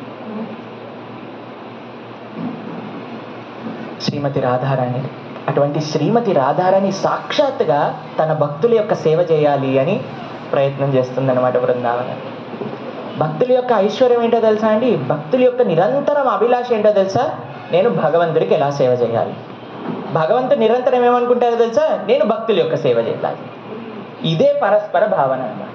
శ్రీమతి రాధారాణి అటువంటి శ్రీమతి రాధారాణి సాక్షాత్తుగా తన భక్తుల యొక్క సేవ చేయాలి అని ప్రయత్నం చేస్తుందన్నమాట బృందావనం భక్తుల యొక్క ఐశ్వర్యం ఏంటో తెలుసా అండి భక్తుల యొక్క నిరంతరం అభిలాష ఏంటో తెలుసా నేను భగవంతుడికి ఎలా సేవ చేయాలి భగవంతుడు నిరంతరం ఏమనుకుంటారో తెలుసా నేను భక్తుల యొక్క సేవ చేయాలి ఇదే పరస్పర భావన అన్నమాట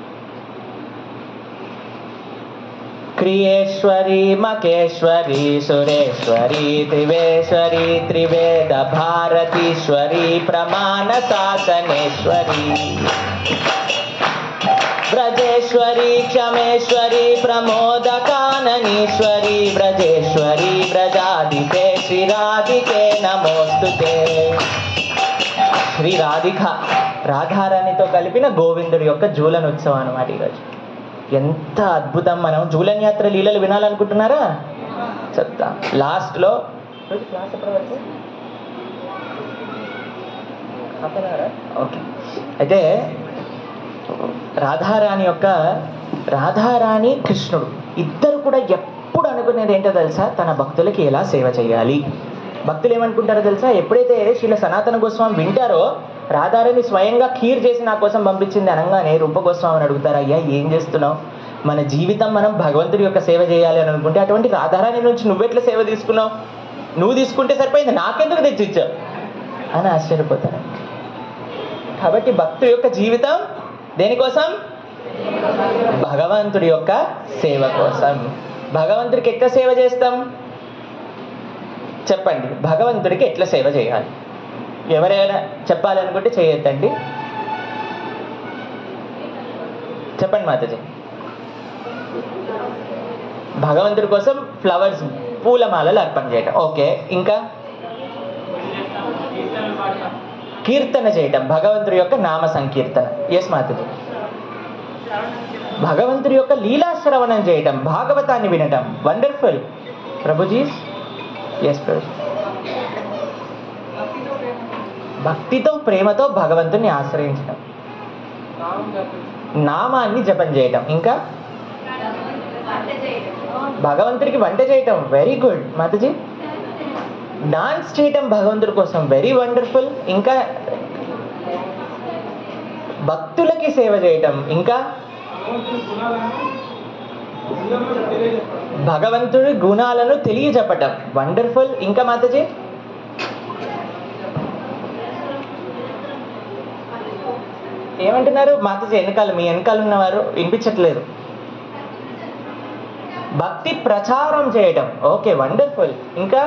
క్రియేశ్వరి మకేశ్వరి సురేశ్వరి త్రివేశ్వరి త్రివేద భారతీశ్వరి ప్రమాణ శాసనేశ్వరి బ్రజేశ్వరి క్షమేశ్వరి ప్రమోదకాననీశ్వరి బ్రజేశ్వరి బ్రజాదితే శ్రీరాధికే నమోస్తుతే శ్రీ రాధిక రాధారాణితో కలిపిన గోవిందుడి యొక్క జూలన్ ఉత్సవం అనమాట ఈరోజు ఎంత అద్భుతం మనం జూలన్ యాత్ర లీలలు వినాలనుకుంటున్నారా చెప్తా లాస్ట్లో ఓకే అయితే రాధారాణి యొక్క రాధారాణి కృష్ణుడు ఇద్దరు కూడా ఎప్పుడు అనుకునేది ఏంటో తెలుసా తన భక్తులకి ఎలా సేవ చేయాలి భక్తులు ఏమనుకుంటారో తెలుసా ఎప్పుడైతే శ్రీల సనాతన గోస్వామి వింటారో రాధారాణి స్వయంగా ఖీర్ చేసి నా కోసం పంపించింది అనగానే రూప గోస్వామిని అడుగుతారు అయ్యా ఏం చేస్తున్నావు మన జీవితం మనం భగవంతుడి యొక్క సేవ చేయాలి అని అనుకుంటే అటువంటి రాధారాణి నుంచి నువ్వెట్లా సేవ తీసుకున్నావు నువ్వు తీసుకుంటే సరిపోయింది నాకెందుకు తెచ్చిచ్చావు అని ఆశ్చర్యపోతారు కాబట్టి భక్తుడి యొక్క జీవితం దేనికోసం భగవంతుడి యొక్క సేవ కోసం భగవంతుడికి ఎట్లా సేవ చేస్తాం చెప్పండి భగవంతుడికి ఎట్లా సేవ చేయాలి ఎవరైనా చెప్పాలనుకుంటే చేయొద్దండి చెప్పండి మాతాజీ భగవంతుడి కోసం ఫ్లవర్స్ పూలమాలలు అర్పణ చేయటం ఓకే ఇంకా కీర్తన చేయటం భగవంతుడి యొక్క నామ సంకీర్తన ఎస్ మాతాజీ భగవంతుడి యొక్క లీలా శ్రవణం చేయటం భాగవతాన్ని వినటం వండర్ఫుల్ ప్రభుజీ ఎస్ ప్రభు భక్తితో ప్రేమతో భగవంతుని ఆశ్రయించడం నామాన్ని జపం చేయటం ఇంకా భగవంతుడికి వంట చేయటం వెరీ గుడ్ మాతాజీ డాన్స్ చేయటం భగవంతుడి కోసం వెరీ వండర్ఫుల్ ఇంకా భక్తులకి సేవ చేయటం ఇంకా భగవంతుడి గుణాలను తెలియజెప్పటం వండర్ఫుల్ ఇంకా మాతాజీ ఏమంటున్నారు మాతాజీ వెనకాల మీ వెనకాల ఉన్నవారు వినిపించట్లేదు భక్తి ప్రచారం చేయటం ఓకే వండర్ఫుల్ ఇంకా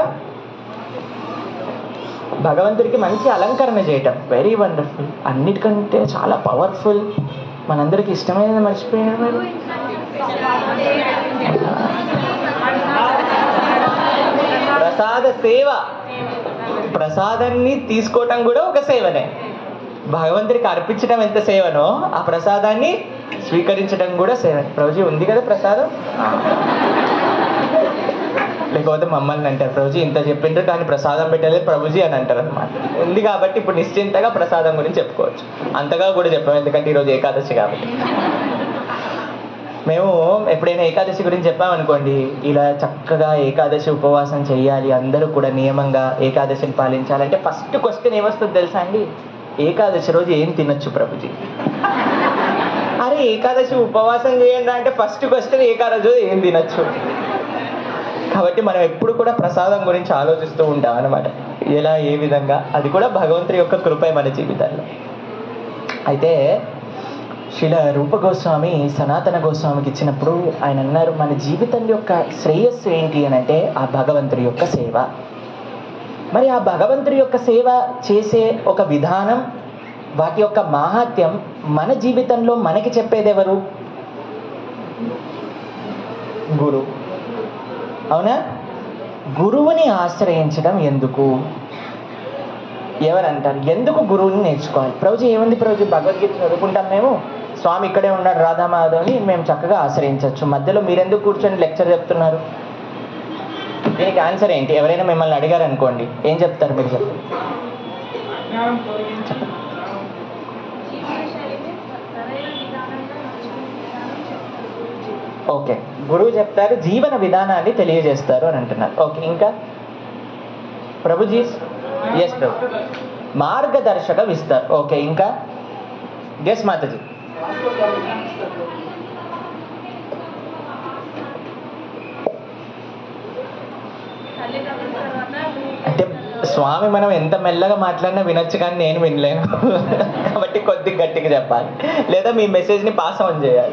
భగవంతుడికి మంచి అలంకరణ చేయటం వెరీ వండర్ఫుల్ అన్నిటికంటే చాలా పవర్ఫుల్ మనందరికి ఇష్టమైనది మర్చిపోయారు మీరు ప్రసాద సేవ ప్రసాదాన్ని తీసుకోవటం కూడా ఒక సేవనే భగవంతుడికి అర్పించడం ఎంత సేవనో ఆ ప్రసాదాన్ని స్వీకరించడం కూడా సేవ ప్రభుజీ ఉంది కదా ప్రసాదం లేకపోతే మమ్మల్ని అంటారు ప్రభుజీ ఇంత చెప్పిండ్రు కానీ ప్రసాదం పెట్టలేదు ప్రభుజీ అని అంటారు అనమాట ఉంది కాబట్టి ఇప్పుడు నిశ్చింతగా ప్రసాదం గురించి చెప్పుకోవచ్చు అంతగా కూడా చెప్పాము ఎందుకంటే ఈరోజు ఏకాదశి కాబట్టి మేము ఎప్పుడైనా ఏకాదశి గురించి చెప్పామనుకోండి ఇలా చక్కగా ఏకాదశి ఉపవాసం చేయాలి అందరూ కూడా నియమంగా ఏకాదశిని పాలించాలంటే ఫస్ట్ క్వశ్చన్ ఏమొస్తుంది తెలుసా అండి ఏకాదశి రోజు ఏం తినొచ్చు ప్రభుజీ అరే ఏకాదశి ఉపవాసం చేయండి అంటే ఫస్ట్ క్వశ్చన్ ఏకాదశి రోజు ఏం తినొచ్చు కాబట్టి మనం ఎప్పుడు కూడా ప్రసాదం గురించి ఆలోచిస్తూ ఉంటాం అనమాట ఎలా ఏ విధంగా అది కూడా భగవంతుడి యొక్క కృపే మన జీవితాల్లో అయితే శిల రూప గోస్వామి సనాతన గోస్వామికి ఇచ్చినప్పుడు ఆయన అన్నారు మన జీవితం యొక్క శ్రేయస్సు ఏంటి అని అంటే ఆ భగవంతుడి యొక్క సేవ మరి ఆ భగవంతుడి యొక్క సేవ చేసే ఒక విధానం వాటి యొక్క మాహాత్యం మన జీవితంలో మనకి చెప్పేది ఎవరు గురు అవునా గురువుని ఆశ్రయించడం ఎందుకు ఎవరంటారు ఎందుకు గురువుని నేర్చుకోవాలి ప్రభుజీ ఏముంది ప్రభుజీ భగవద్గీత చదువుకుంటాం మేము స్వామి ఇక్కడే ఉన్నాడు రాధామాధవ్ని మేము చక్కగా ఆశ్రయించవచ్చు మధ్యలో మీరెందుకు కూర్చొని లెక్చర్ చెప్తున్నారు దీనికి ఆన్సర్ ఏంటి ఎవరైనా మిమ్మల్ని అడిగారు అనుకోండి ఏం చెప్తారు మీరు చెప్పండి ఓకే గురువు చెప్తారు జీవన విధానాన్ని తెలియజేస్తారు అని అంటున్నారు ఓకే ఇంకా ప్రభుజీ ఎస్ ప్రభు మార్గదర్శకం ఇస్తారు ఓకే ఇంకా ఎస్ మాతాజీ అంటే స్వామి మనం ఎంత మెల్లగా మాట్లాడినా వినొచ్చు కానీ నేను వినలేను కాబట్టి కొద్ది గట్టిగా చెప్పాలి లేదా మీ మెసేజ్ని పాస్ ఆన్ చేయాలి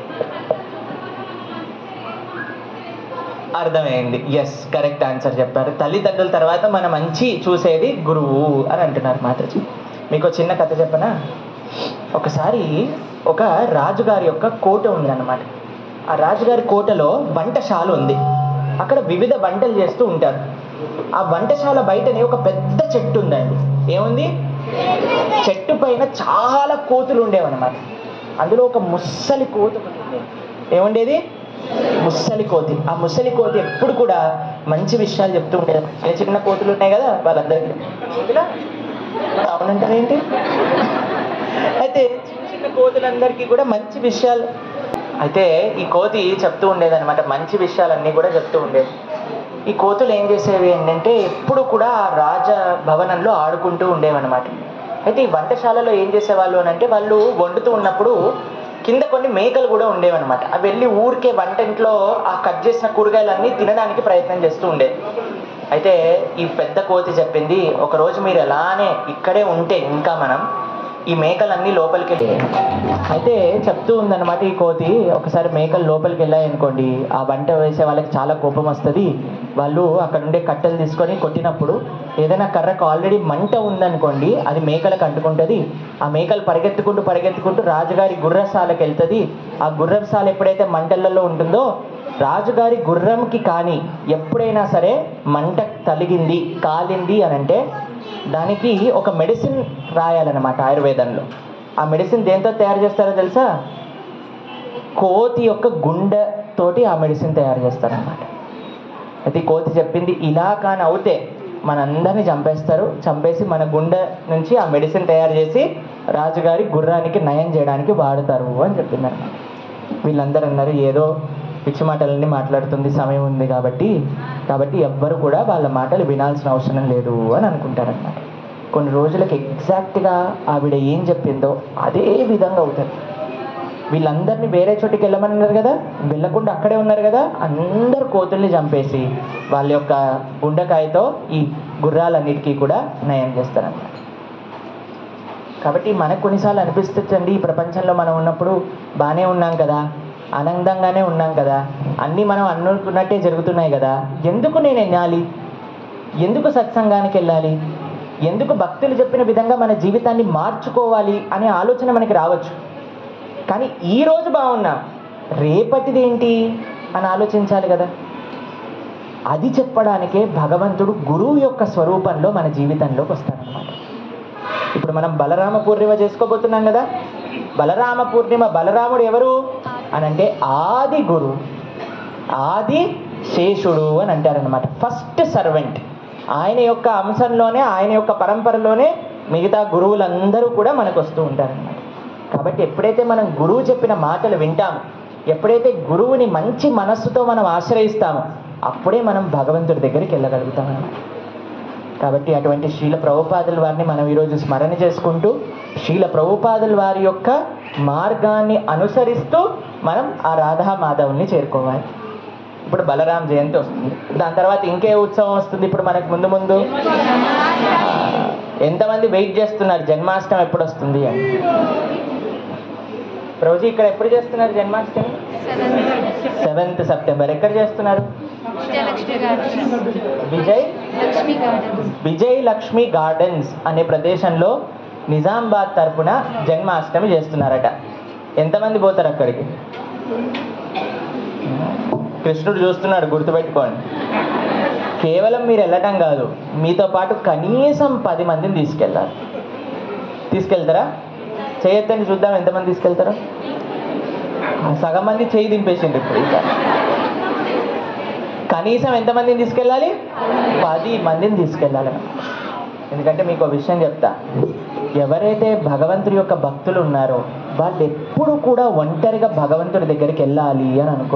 అర్థమైంది ఎస్ కరెక్ట్ ఆన్సర్ చెప్పారు తల్లిదండ్రుల తర్వాత మన మంచి చూసేది గురువు అని అంటున్నారు మాతాజీ మీకు ఒక చిన్న కథ చెప్పనా ఒకసారి ఒక రాజుగారి యొక్క కోట ఉందన్నమాట ఆ రాజుగారి కోటలో వంటశాల ఉంది అక్కడ వివిధ వంటలు చేస్తూ ఉంటారు ఆ వంటశాల బయటనే ఒక పెద్ద చెట్టు ఉందండి ఏముంది చెట్టు పైన చాలా కోతులు ఉండేవన్నమాట అందులో ఒక ముస్సలి కోతి ఒకటి ఉండేది ఏముండేది ముస్సలి కోతి ఆ ముస్సలి కోతి ఎప్పుడు కూడా మంచి విషయాలు చెప్తూ ఉండేది చిన్న చిన్న కోతులు ఉన్నాయి కదా వాళ్ళందరికీ కోతులా అవునంటారు ఏంటి అయితే చిన్న చిన్న కోతులందరికీ కూడా మంచి విషయాలు అయితే ఈ కోతి చెప్తూ ఉండేది అనమాట మంచి విషయాలన్నీ కూడా చెప్తూ ఉండేది ఈ కోతులు ఏం చేసేవి ఏంటంటే ఎప్పుడు కూడా ఆ రాజ భవనంలో ఆడుకుంటూ ఉండేవన్నమాట అయితే ఈ వంటశాలలో ఏం చేసేవాళ్ళు అని అంటే వాళ్ళు వండుతూ ఉన్నప్పుడు కింద కొన్ని మేకలు కూడా ఉండేవన్నమాట అవి వెళ్ళి ఊరికే వంటింట్లో ఆ కట్ చేసిన కూరగాయలన్నీ తినడానికి ప్రయత్నం చేస్తూ ఉండేది అయితే ఈ పెద్ద కోతి చెప్పింది ఒకరోజు మీరు ఎలానే ఇక్కడే ఉంటే ఇంకా మనం ఈ మేకలన్నీ లోపలికి వెళ్ళి అయితే చెప్తూ ఉందన్నమాట ఈ కోతి ఒకసారి మేకలు లోపలికి వెళ్ళాయి అనుకోండి ఆ వంట వేసే వాళ్ళకి చాలా కోపం వస్తుంది వాళ్ళు అక్కడ ఉండే కట్టెలు తీసుకొని కొట్టినప్పుడు ఏదైనా కర్రకు ఆల్రెడీ మంట ఉందనుకోండి అది మేకలకు అంటుకుంటుంది ఆ మేకలు పరిగెత్తుకుంటూ పరిగెత్తుకుంటూ రాజుగారి గుర్రశాలకు వెళ్తుంది ఆ గుర్రశాల ఎప్పుడైతే మంటలలో ఉంటుందో రాజుగారి గుర్రంకి కానీ ఎప్పుడైనా సరే మంట తలిగింది కాలింది అని అంటే దానికి ఒక మెడిసిన్ రాయాలన్నమాట ఆయుర్వేదంలో ఆ మెడిసిన్ దేంతో తయారు చేస్తారో తెలుసా కోతి యొక్క గుండె తోటి ఆ మెడిసిన్ తయారు చేస్తారన్నమాట అయితే ఈ కోతి చెప్పింది ఇలా కానీ అవుతే మనందరినీ చంపేస్తారు చంపేసి మన గుండె నుంచి ఆ మెడిసిన్ తయారు చేసి రాజుగారి గుర్రానికి నయం చేయడానికి వాడతారు అని చెప్పింది అనమాట వీళ్ళందరూ అన్నారు ఏదో పిచ్చి మాటలన్నీ మాట్లాడుతుంది సమయం ఉంది కాబట్టి కాబట్టి ఎవ్వరు కూడా వాళ్ళ మాటలు వినాల్సిన అవసరం లేదు అని అనుకుంటారన్నమాట కొన్ని రోజులకి ఎగ్జాక్ట్గా ఆవిడ ఏం చెప్పిందో అదే విధంగా అవుతుంది వీళ్ళందరినీ వేరే చోటికి వెళ్ళమన్నారు కదా వెళ్ళకుండా అక్కడే ఉన్నారు కదా అందరు కోతుల్ని చంపేసి వాళ్ళ యొక్క గుండెకాయతో ఈ గుర్రాలన్నిటికీ కూడా నయం చేస్తారన్నమాట కాబట్టి మనకు కొన్నిసార్లు అనిపిస్తుందండి ఈ ప్రపంచంలో మనం ఉన్నప్పుడు బాగానే ఉన్నాం కదా ఆనందంగానే ఉన్నాం కదా అన్నీ మనం అనుకున్నట్టే జరుగుతున్నాయి కదా ఎందుకు నేను వెళ్ళాలి ఎందుకు సత్సంగానికి వెళ్ళాలి ఎందుకు భక్తులు చెప్పిన విధంగా మన జీవితాన్ని మార్చుకోవాలి అనే ఆలోచన మనకి రావచ్చు కానీ ఈ రోజు బాగున్నాం రేపటిది ఏంటి అని ఆలోచించాలి కదా అది చెప్పడానికే భగవంతుడు గురువు యొక్క స్వరూపంలో మన జీవితంలోకి వస్తాడనమాట ఇప్పుడు మనం బలరామ పూర్ణిమ చేసుకోబోతున్నాం కదా బలరామ పూర్ణిమ బలరాముడు ఎవరు అని అంటే ఆది గురు ఆది శేషుడు అని అంటారనమాట ఫస్ట్ సర్వెంట్ ఆయన యొక్క అంశంలోనే ఆయన యొక్క పరంపరలోనే మిగతా గురువులందరూ కూడా మనకు వస్తూ ఉంటారనమాట కాబట్టి ఎప్పుడైతే మనం గురువు చెప్పిన మాటలు వింటామో ఎప్పుడైతే గురువుని మంచి మనస్సుతో మనం ఆశ్రయిస్తామో అప్పుడే మనం భగవంతుడి దగ్గరికి వెళ్ళగలుగుతాం అన్నమాట కాబట్టి అటువంటి శీల ప్రభుపాదుల వారిని మనం ఈరోజు స్మరణ చేసుకుంటూ శీల ప్రభుపాదుల వారి యొక్క మార్గాన్ని అనుసరిస్తూ మనం ఆ రాధా మాధవుల్ని చేరుకోవాలి ఇప్పుడు బలరాం జయంతి వస్తుంది దాని తర్వాత ఇంకే ఉత్సవం వస్తుంది ఇప్పుడు మనకు ముందు ముందు ఆ, ఎంతమంది వెయిట్ చేస్తున్నారు జన్మాష్టమి ఎప్పుడు వస్తుంది అని రోజు ఇక్కడ ఎప్పుడు చేస్తున్నారు జన్మాష్టమి సెవెంత్ సెప్టెంబర్ ఎక్కడ చేస్తున్నారు Vijayalakshmi gardens Vijay Lakshmi gardens Vijay Lakshmi gardens అనే ప్రదేశంలో నిజామాబాద్ తరపున జన్మాష్టమి చేస్తున్నారట ఎంతమంది పోతారు అక్కడికి కృష్ణుడు చూస్తున్నాడు గుర్తుపెట్టుకోండి కేవలం మీరు వెళ్ళటం కాదు మీతో పాటు కనీసం పది మందిని తీసుకెళ్ళాలి తీసుకెళ్తారా చేయొద్దని చూద్దాం ఎంతమంది తీసుకెళ్తారో సగం మంది చేయి దింపేసిండు ఇప్పుడు ఇక కనీసం ఎంతమందిని తీసుకెళ్ళాలి పది మందిని తీసుకెళ్ళాలి ఎందుకంటే మీకు ఒక విషయం చెప్తా ఎవరైతే భగవంతుడి యొక్క భక్తులు ఉన్నారో వాళ్ళు ఎప్పుడు కూడా ఒంటరిగా భగవంతుడి దగ్గరికి వెళ్ళాలి అని అనుకో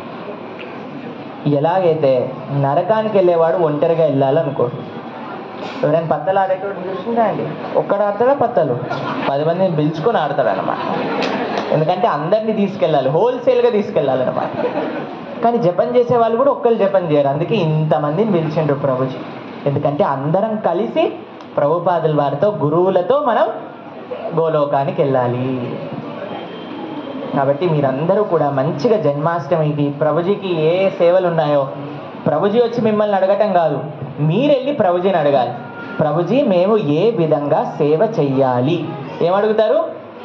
ఎలాగైతే నరకానికి వెళ్ళేవాడు ఒంటరిగా వెళ్ళాలనుకో ఎవరైనా పత్తలు ఆడేటోడు చూసిందా అండి ఒక్కడ ఆడతాడా పత్తలు పది మందిని పిలుచుకొని ఆడతాడు అనమాట ఎందుకంటే అందరినీ తీసుకెళ్ళాలి హోల్సేల్గా తీసుకెళ్ళాలి అనమాట కానీ జపం చేసే వాళ్ళు కూడా ఒక్కరు జపం చేయరు అందుకే ఇంతమందిని పిలిచిండ్రు ప్రభుజీ ఎందుకంటే అందరం కలిసి ప్రభుపాదుల వారితో గురువులతో మనం గోలోకానికి వెళ్ళాలి కాబట్టి మీరందరూ కూడా మంచిగా జన్మాష్టమికి ప్రభుజీకి ఏ సేవలు ఉన్నాయో ప్రభుజీ వచ్చి మిమ్మల్ని అడగటం కాదు మీరెళ్ళి ప్రభుజీని అడగాలి ప్రభుజీ మేము ఏ విధంగా సేవ చెయ్యాలి ఏమడుగుతారు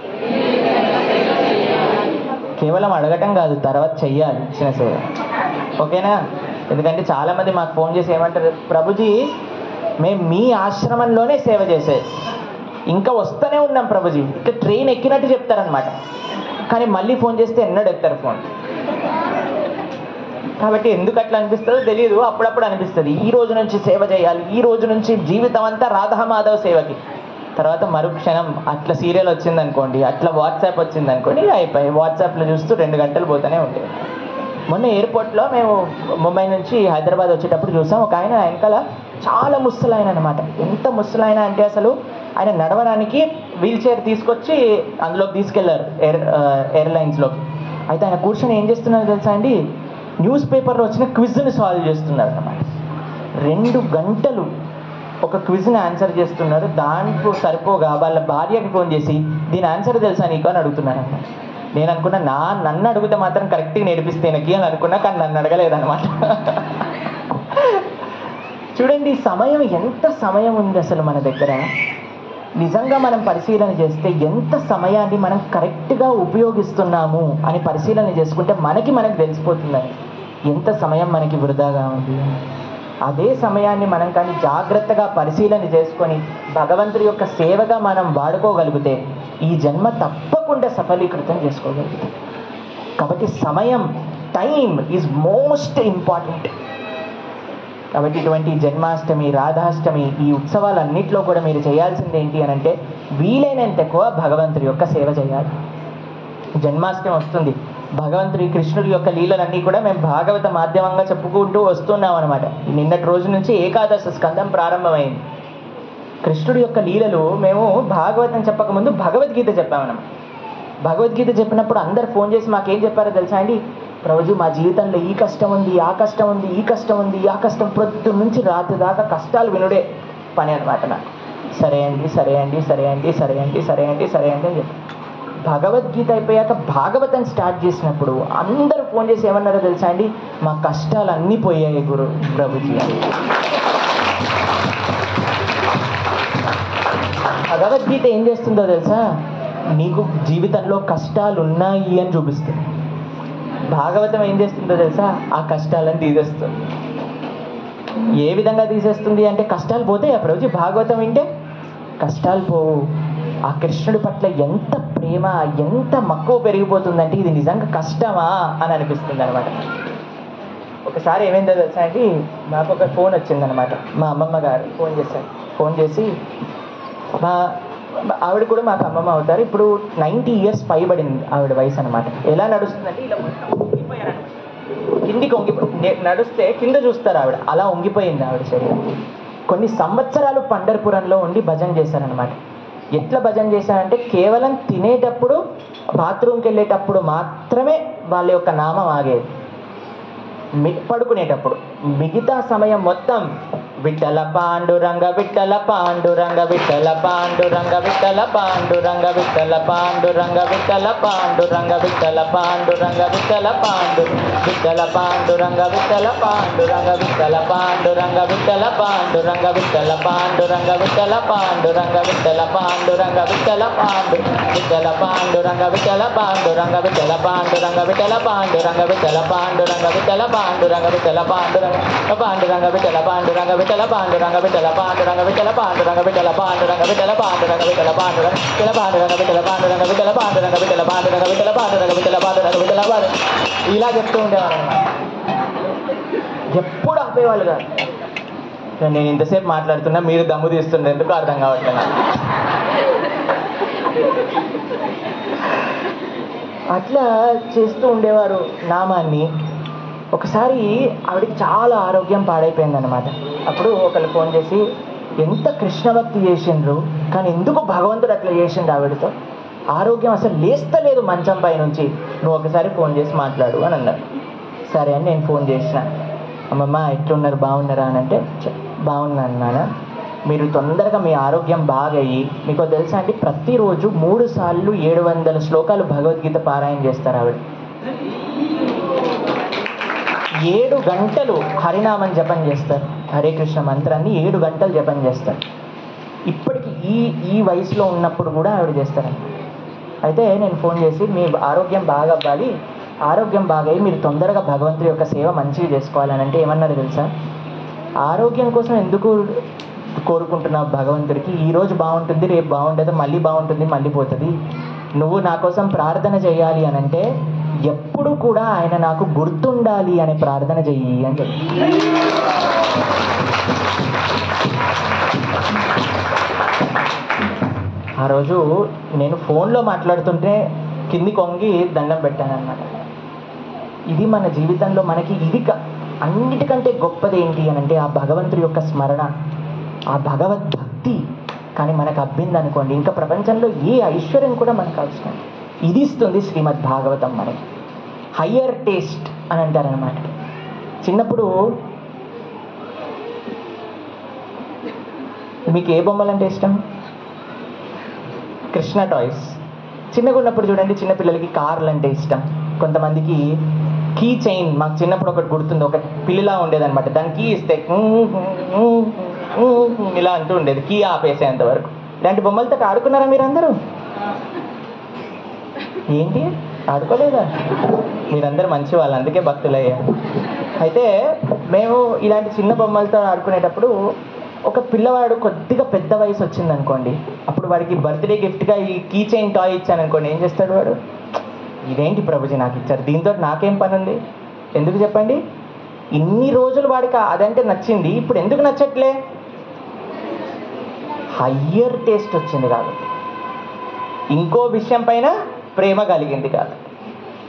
కేవలం అడగటం కాదు తర్వాత చెయ్యాలి ఇచ్చిన సేవ ఓకేనా ఎందుకంటే చాలామంది మాకు ఫోన్ చేసి ఏమంటారు ప్రభుజీ మేము మీ ఆశ్రమంలోనే సేవ చేసేది ఇంకా వస్తూనే ఉన్నాం ప్రభుజీ ఇట్లా ట్రైన్ ఎక్కినట్టు చెప్తారనమాట కానీ మళ్ళీ ఫోన్ చేస్తే ఎన్నడూ ఎత్తారు ఫోన్ కాబట్టి ఎందుకు అట్లా అనిపిస్తుందో తెలియదు అప్పుడప్పుడు అనిపిస్తుంది ఈ రోజు నుంచి సేవ చేయాలి ఈ రోజు నుంచి జీవితం అంతా రాధామాధవ్ సేవకి తర్వాత మరుక్షణం అట్లా సీరియల్ వచ్చింది అనుకోండి అట్లా వాట్సాప్ వచ్చింది అనుకోండి ఇక అయిపోయి వాట్సాప్లో చూస్తూ రెండు గంటలు పోతూనే ఉంటాయి మొన్న ఎయిర్పోర్ట్లో మేము ముంబై నుంచి హైదరాబాద్ వచ్చేటప్పుడు చూసాం ఒక ఆయన వెనకాల చాలా ముసలాయన అనమాట ఎంత ముసలాయన అంటే అసలు ఆయన నడవడానికి వీల్ చైర్ తీసుకొచ్చి అందులోకి తీసుకెళ్లారు ఎయిర్ ఎయిర్లైన్స్లోకి అయితే ఆయన కూర్చొని ఏం చేస్తున్నారు తెలుసా అండి న్యూస్ పేపర్లో వచ్చిన క్విజ్ని సాల్వ్ చేస్తున్నారు అన్నమాట రెండు గంటలు ఒక క్విజ్ని ఆన్సర్ చేస్తున్నారు దాంట్లో సరిపోగా వాళ్ళ భార్యకి ఫోన్ చేసి దీని ఆన్సర్ తెలుసా నీకు అని అడుగుతున్నారు అన్నమాట నేను అనుకున్నా నా నన్ను అడిగితే మాత్రం కరెక్ట్గా నేర్పిస్తే నాకు అని అనుకున్నా కానీ నన్ను అడగలేదన్నమాట చూడండి సమయం ఎంత సమయం ఉంది అసలు మన దగ్గర నిజంగా మనం పరిశీలన చేస్తే ఎంత సమయాన్ని మనం కరెక్ట్గా ఉపయోగిస్తున్నాము అని పరిశీలన చేసుకుంటే మనకి మనకు తెలిసిపోతుందని ఎంత సమయం మనకి వృధాగా ఉంది అని. అదే సమయాన్ని మనం కానీ జాగ్రత్తగా పరిశీలన చేసుకొని భగవంతుడి యొక్క సేవగా మనం వాడుకోగలిగితే ఈ జన్మ తప్పకుండా సఫలీకృతం చేసుకోగలుగుతాం కాబట్టి సమయం టైం ఈజ్ మోస్ట్ ఇంపార్టెంట్ కాబట్టి ఇటువంటి జన్మాష్టమి రాధాష్టమి ఈ ఉత్సవాలన్నింటిలో కూడా మీరు చేయాల్సింది ఏంటి అని అంటే వీలైనంత ఎక్కువ భగవంతుడి యొక్క సేవ చేయాలి జన్మాష్టమి వస్తుంది భగవంతుడి కృష్ణుడి యొక్క లీలలన్నీ కూడా మేము భాగవత మాధ్యమంగా చెప్పుకుంటూ వస్తున్నాం అనమాట నిన్నటి రోజు నుంచి ఏకాదశ స్కందం ప్రారంభమైంది కృష్ణుడి యొక్క లీలలు మేము భాగవతం చెప్పకముందు భగవద్గీత చెప్పామన్నమాట భగవద్గీత చెప్పినప్పుడు అందరు ఫోన్ చేసి మాకేం చెప్పారో తెలుసా అండి ప్రభుజీ మా జీవితంలో ఈ కష్టం ఉంది ఆ కష్టం ఉంది ఈ కష్టం ఉంది ఆ కష్టం ప్రొద్దు నుంచి రాత్రి దాకా కష్టాలు వినుడే పని అనమాట నాకు సరే అండి సరే అండి సరే అండి సరే అండి సరే అండి సరే అండి అని చెప్పి భగవద్గీత అయిపోయాక భాగవతం స్టార్ట్ చేసినప్పుడు అందరూ ఫోన్ చేసి ఏమన్నారో తెలుసా అండి మా కష్టాలు అన్నీ పోయాయి గురు ప్రభుజీ అని భగవద్గీత ఏం చేస్తుందో తెలుసా నీకు జీవితంలో కష్టాలు ఉన్నాయి అని చూపిస్తుంది భాగవతం ఏం చేస్తుందో తెలుసా ఆ కష్టాలను తీసేస్తుంది ఏ విధంగా తీసేస్తుంది అంటే కష్టాలు పోతాయి ఆ ప్రభుజీ భాగవతం వింటే కష్టాలు పోవు ఆ కృష్ణుడి పట్ల ఎంత ప్రేమ ఎంత మక్కువ పెరిగిపోతుందంటే ఇది నిజంగా కష్టమా అని అనిపిస్తుంది అనమాట ఒకసారి ఏమైందో తెలుసా అండి నాకు ఒక ఫోన్ వచ్చిందనమాట మా అమ్మమ్మ గారు ఫోన్ చేశారు ఫోన్ చేసి మా మా ఆవిడ కూడా మాకు అమ్మమ్మ అవుతారు ఇప్పుడు నైంటీ ఇయర్స్ పైబడింది ఆవిడ వయసు అనమాట ఎలా నడుస్తుందంటే ఇలా మొత్తం వంగిపోయారన్నమాట. కిందికి వంగిపో నే- నడుస్తే కింద చూస్తారు ఆవిడ అలా వంగిపోయింది ఆవిడ శరీరం కొన్ని సంవత్సరాలు పండర్పురంలో ఉండి భజన చేశారనమాట ఎట్లా భజన చేశారంటే కేవలం తినేటప్పుడు బాత్రూమ్కి వెళ్ళేటప్పుడు మాత్రమే వాళ్ళ యొక్క నామం ఆగేది మి పడుకునేటప్పుడు మిగతా సమయం మొత్తం విట్టల పాండురంగ విట్టల పాండురంగ విట్టల పాండురంగ విట్టల పాండురంగ విట్టల పాండురంగ విట్టల పాండురంగ విట్టల పాండురంగ విట్టల పాండు విట్టల పాండురంగ విట్టల పాండురంగ విట్టల పాండురంగ విట్టల పాండురంగ విట్టల పాండురంగ విట్టల పాండురంగ విట్టల పాండురంగ విట్టల పాండు విట్టల పాండురంగ విట్టల పాండురంగ విట్టల పాండురంగ విట్టల పాండురంగ విట్టల పాండురంగ విట్టల పాండురంగ విట్టల పాండురంగ పాండురంగ విట్టల పాండురంగ విట్టల పాండురంగ విట్టల పాండురంగ విట్టల పాండురంగ విట్టల పాండురంగ విట్టల పాండురంగ విట్టల పాండురంగ విట్టల పాండురంగ విట్టల పాండురంగ విట్టల పాండురంగ విట్టల పాండురంగ విట్టల పాండురంగ విట్టల పాండురంగ విట్టల పాండు ఇలా చెప్తూ ఉండేవారు ఎప్పుడు ఆపేవాళ్ళు కాదు నేను ఇంతసేపు మాట్లాడుతున్నా మీరు దమ్ము తీస్తుండే ఎందుకు అర్థం కావట్లేదు నాకు. అట్లా చేస్తూ ఉండేవారు నామాన్ని ఒకసారి ఆవిడకి చాలా ఆరోగ్యం పాడైపోయిందనమాట అప్పుడు ఒకళ్ళు ఫోన్ చేసి ఎంత కృష్ణ భక్తి చేసిండ్రు కానీ ఎందుకు భగవంతుడు అట్లా చేసిండు ఆవిడతో ఆరోగ్యం అసలు లేస్తలేదు మంచం పై నుంచి నువ్వు ఒకసారి ఫోన్ చేసి మాట్లాడు అని అన్నారు సరే అని నేను ఫోన్ చేసిన అమ్మమ్మ ఎట్లున్నారు బాగున్నారా అని అంటే "చె- బాగున్నాను నాన్న మీరు తొందరగా మీ ఆరోగ్యం బాగయ్యి మీకు తెలుసా అండి ప్రతిరోజు మూడు సార్లు ఏడు వందల శ్లోకాలు భగవద్గీత పారాయణ చేస్తారు ఆవిడ ఏడు గంటలు హరినామం జపం చేస్తారు హరే కృష్ణ మంత్రాన్ని ఏడు గంటలు జపం చేస్తారు ఇప్పటికి ఈ ఈ వయసులో ఉన్నప్పుడు కూడా ఆవిడ చేస్తారండి అయితే నేను ఫోన్ చేసి మీ ఆరోగ్యం బాగా అవ్వాలి ఆరోగ్యం బాగయ్యి మీరు తొందరగా భగవంతుడి యొక్క సేవ మంచిగా చేసుకోవాలని అంటే ఏమన్నారు తెలుసా ఆరోగ్యం కోసం ఎందుకు కోరుకుంటున్నావు భగవంతుడికి ఈ రోజు బాగుంటుంది రేపు బాగుంటుంది మళ్ళీ బాగుంటుంది మళ్ళీ పోతుంది నువ్వు నా కోసం ప్రార్థన చేయాలి అని అంటే ఎప్పుడు కూడా ఆయన నాకు గుర్తుండాలి అనే ప్రార్థన చెయ్యి అని చెప్పి ఆ రోజు నేను ఫోన్లో మాట్లాడుతుంటే కింది కొంగి దండం పెట్టాను అనమాట ఇది మన జీవితంలో మనకి ఇది క- అన్నిటికంటే గొప్పది ఏంటి అని అంటే ఆ భగవంతుడి యొక్క స్మరణ ఆ భగవద్భక్తి కానీ మనకు అబ్బింది అనుకోండి ఇంకా ప్రపంచంలో ఏ ఐశ్వర్యం కూడా మనకు అవసరం ఇది ఇస్తుంది శ్రీమద్ భాగవతం మనకి హయ్యర్ టేస్ట్ అని అంటారనమాట చిన్నప్పుడు మీకు ఏ బొమ్మలు అంటే ఇష్టం కృష్ణ టాయ్స్ చిన్నగా ఉన్నప్పుడు చూడండి చిన్న పిల్లలకి కార్లు అంటే ఇష్టం కొంతమందికి కీ చైన్ మాకు చిన్నప్పుడు ఒకటి గుర్తుంది ఒక పిల్లిలా ఉండేదన్నమాట దాని కీ ఇస్తే ఇలా అంటూ ఉండేది కీ ఆపేసేంత వరకు ఇలాంటి బొమ్మలతో ఆడుకున్నారా మీరు అందరూ ఏంటి ఆడుకోలేదా మీరందరూ మంచి వాళ్ళు అందుకే భక్తులయ్యారు అయితే మేము ఇలాంటి చిన్న బొమ్మలతో ఆడుకునేటప్పుడు ఒక పిల్లవాడు కొద్దిగా పెద్ద వయసు వచ్చింది అనుకోండి అప్పుడు వాడికి బర్త్డే గిఫ్ట్గా ఈ కీ చైన్ టాయ్ ఇచ్చాను అనుకోండి ఏం చేస్తాడు వాడు ఇదేంటి ప్రభుజీ నాకు ఇచ్చారు దీంతో నాకేం పని ఉంది ఎందుకు చెప్పండి ఇన్ని రోజులు వాడికి అదంటే నచ్చింది ఇప్పుడు ఎందుకు నచ్చట్లే హయ్యర్ టేస్ట్ వచ్చింది కాబట్టి ఇంకో విషయం పైన ప్రేమ కలిగింది కాదు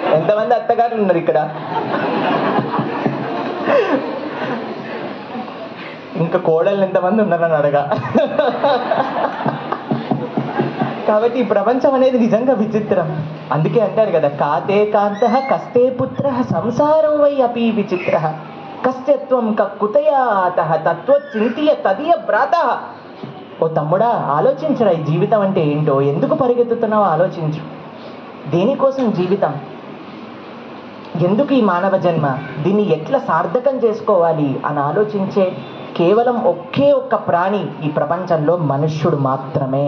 ఎంతమంది అత్తగారు ఉన్నారు ఇక్కడ ఇంకా కోడళ్ళు ఎంతమంది ఉన్నారని అడగా కాబట్టి ఈ ప్రపంచం అనేది నిజంగా విచిత్రం అందుకే అంటారు కదా కాతే కాంత కస్తే పుత్ర సంసారం వై అపి విచిత్ర కస్యత్వం కుతయాత తత్వ చింతియ తదియ భ్రాత ఓ తమ్ముడా ఆలోచించరా ఈ జీవితం అంటే ఏంటో ఎందుకు పరిగెత్తుతున్నావో ఆలోచించు దేనికోసం జీవితం ఎందుకు ఈ మానవ జన్మ దీన్ని ఎట్లా సార్థకం చేసుకోవాలి అని ఆలోచించే కేవలం ఒకే ఒక్క ప్రాణి ఈ ప్రపంచంలో మనుష్యుడు మాత్రమే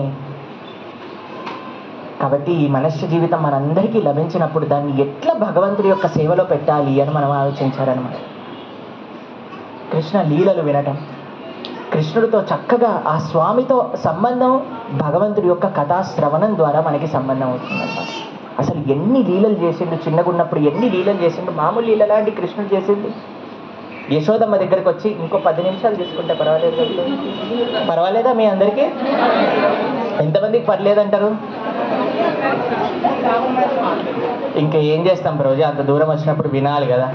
కాబట్టి ఈ మనుష్య జీవితం మనందరికీ లభించినప్పుడు దాన్ని ఎట్లా భగవంతుడి యొక్క సేవలో పెట్టాలి అని మనం ఆలోచించారనమాట కృష్ణ లీలలు వినటం కృష్ణుడితో చక్కగా ఆ స్వామితో సంబంధం భగవంతుడి యొక్క కథా శ్రవణం ద్వారా మనకి సంబంధం అవుతుందన్నమాట అసలు ఎన్ని లీలలు చేసిండు చిన్నగున్నప్పుడు ఎన్ని లీలలు చేసిండు మామూలు లీలలా అండి కృష్ణుడు చేసింది యశోదమ్మ దగ్గరికి వచ్చి ఇంకో పది నిమిషాలు తీసుకుంటే పర్వాలేదు కదా? పర్వాలేదా మీ అందరికీ ఎంతమందికి పర్లేదంటారు ఇంకా ఏం చేస్తాం రోజు అంత దూరం వచ్చినప్పుడు వినాలి కదా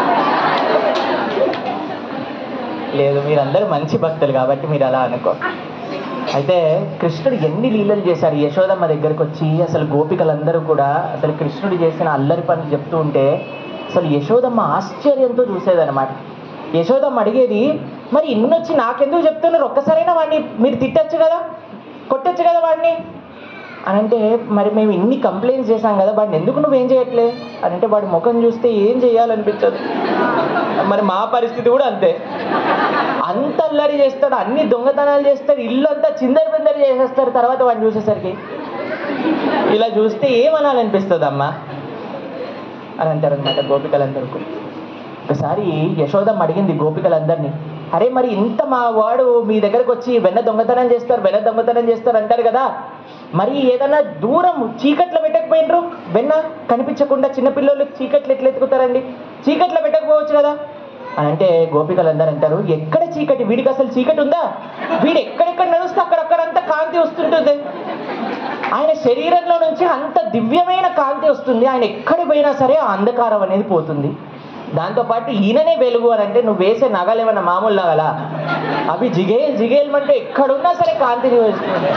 లేదు మీరందరూ మంచి భక్తులు కాబట్టి మీరు అలా అనుకో అయితే కృష్ణుడు ఎన్ని లీలలు చేశారు యశోదమ్మ దగ్గరకు వచ్చి అసలు గోపికలందరూ కూడా అసలు కృష్ణుడు చేసిన అల్లరి పనులు చెప్తూ ఉంటే అసలు యశోదమ్మ ఆశ్చర్యంతో చూసేదన్నమాట యశోదమ్మ అడిగేది మరి ఇన్నొచ్చి నాకెందుకు చెప్తున్నారు ఒక్కసారైనా వాడిని మీరు తిట్టచ్చు కదా కొట్టచ్చు కదా వాడిని అని అంటే మరి మేము ఇన్ని కంప్లైంట్స్ చేశాం కదా వాడిని ఎందుకు నువ్వేం చేయట్లే అని అంటే వాడి ముఖం చూస్తే ఏం చేయాలనిపించదు మరి మా పరిస్థితి కూడా అంతే అంత అల్లరి చేస్తాడు అన్ని దొంగతనాలు చేస్తాడు ఇల్లు అంతా చిందరి పిందరి చేసేస్తారు తర్వాత వాడిని చూసేసరికి ఇలా చూస్తే ఏమనాలనిపిస్తుంది అమ్మా అని అంటారు అనమాట గోపికలందరూ కూడా. ఒకసారి యశోదమ్మ అడిగింది గోపికలందరినీ అరే మరి ఇంత మా వాడు మీ దగ్గరకు వచ్చి వెన్న దొంగతనం చేస్తారు వెన్న దొంగతనం చేస్తారు అంటారు కదా మరి ఏదైనా దూరం చీకట్లో పెట్టకపోయినరు వెన్న కనిపించకుండా చిన్నపిల్లలు చీకట్లు ఎట్లా ఎత్తుకుతారండి చీకట్లో పెట్టకపోవచ్చు కదా అని అంటే గోపికలందరూ అంటారు ఎక్కడ చీకటి వీడికి అసలు చీకటి ఉందా వీడు ఎక్కడెక్కడ నడుస్తే అక్కడక్కడంతా కాంతి వస్తుంటుంది ఆయన శరీరంలో నుంచి అంత దివ్యమైన కాంతి వస్తుంది ఆయన ఎక్కడికి పోయినా సరే ఆ అంధకారం అనేది పోతుంది దాంతోపాటు ఈయననే వెలుగు అని అంటే నువ్వు వేసే నగలు ఏమన్నా మామూలు నగలా అవి జిగేల్ జిగేల్మంటే ఎక్కడున్నా సరే కాంతిని వేస్తుంది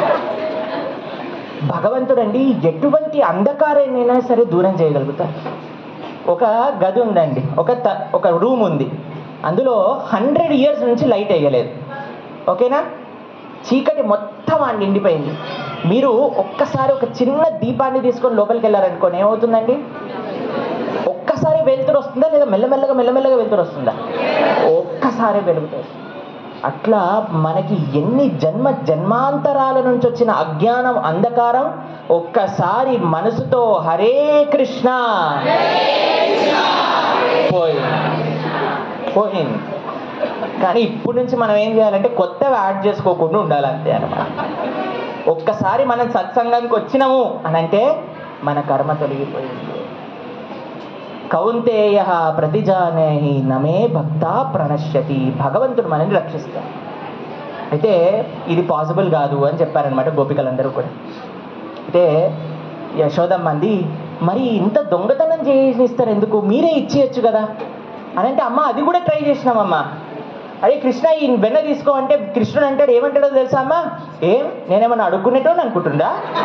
భగవంతుడండి ఎటువంటి అంధకారాన్నైనా సరే దూరం చేయగలుగుతారు ఒక గది ఉందండి ఒక త ఒక రూమ్ ఉంది అందులో హండ్రెడ్ ఇయర్స్ నుంచి లైట్ వేయలేదు ఓకేనా చీకటి మొత్తం ఆ నిండిపోయింది మీరు ఒక్కసారి ఒక చిన్న దీపాన్ని తీసుకొని లోపలికి వెళ్ళారనుకోని ఏమవుతుందండి ఒక్కసారి వెలుతురు వస్తుందా లేదా మెల్లమెల్లగా మెల్లమెల్లగా వెలుతురు వస్తుందా ఒక్కసారి వెలుగుతుంది అట్లా మనకి ఎన్ని జన్మ జన్మాంతరాల నుంచి వచ్చిన అజ్ఞానం అంధకారం ఒక్కసారి మనసుతో హరే కృష్ణ పోయింది పోయింది కానీ ఇప్పటి నుంచి మనం ఏం చేయాలంటే కొత్తవి యాడ్ చేసుకోకుండా ఉండాలి అంతే అనమాట ఒక్కసారి మనం సత్సంగానికి వచ్చినాము అని అంటే మన కర్మ తొలగిపోయింది కౌంతేయ ప్రతిజానేహి నమే భక్త ప్రణశ్యతి భగవంతుడు మనల్ని రక్షిస్తాడు అయితే ఇది పాసిబుల్ కాదు అని చెప్పారనమాట గోపికలందరూ కూడా అయితే యశోదమ్మ అంది మరి ఇంత దొంగతనం చేయిస్తారు ఎందుకు మీరే ఇచ్చేయచ్చు కదా అని అంటే అమ్మ అది కూడా ట్రై చేసినామమ్మా అరే కృష్ణ ఈ వెన్న తీసుకో అంటే కృష్ణుడు అంటాడు ఏమంటాడో తెలుసా అమ్మా ఏం నేనేమన్నా అడుక్కునేటోని అనుకుంటుండా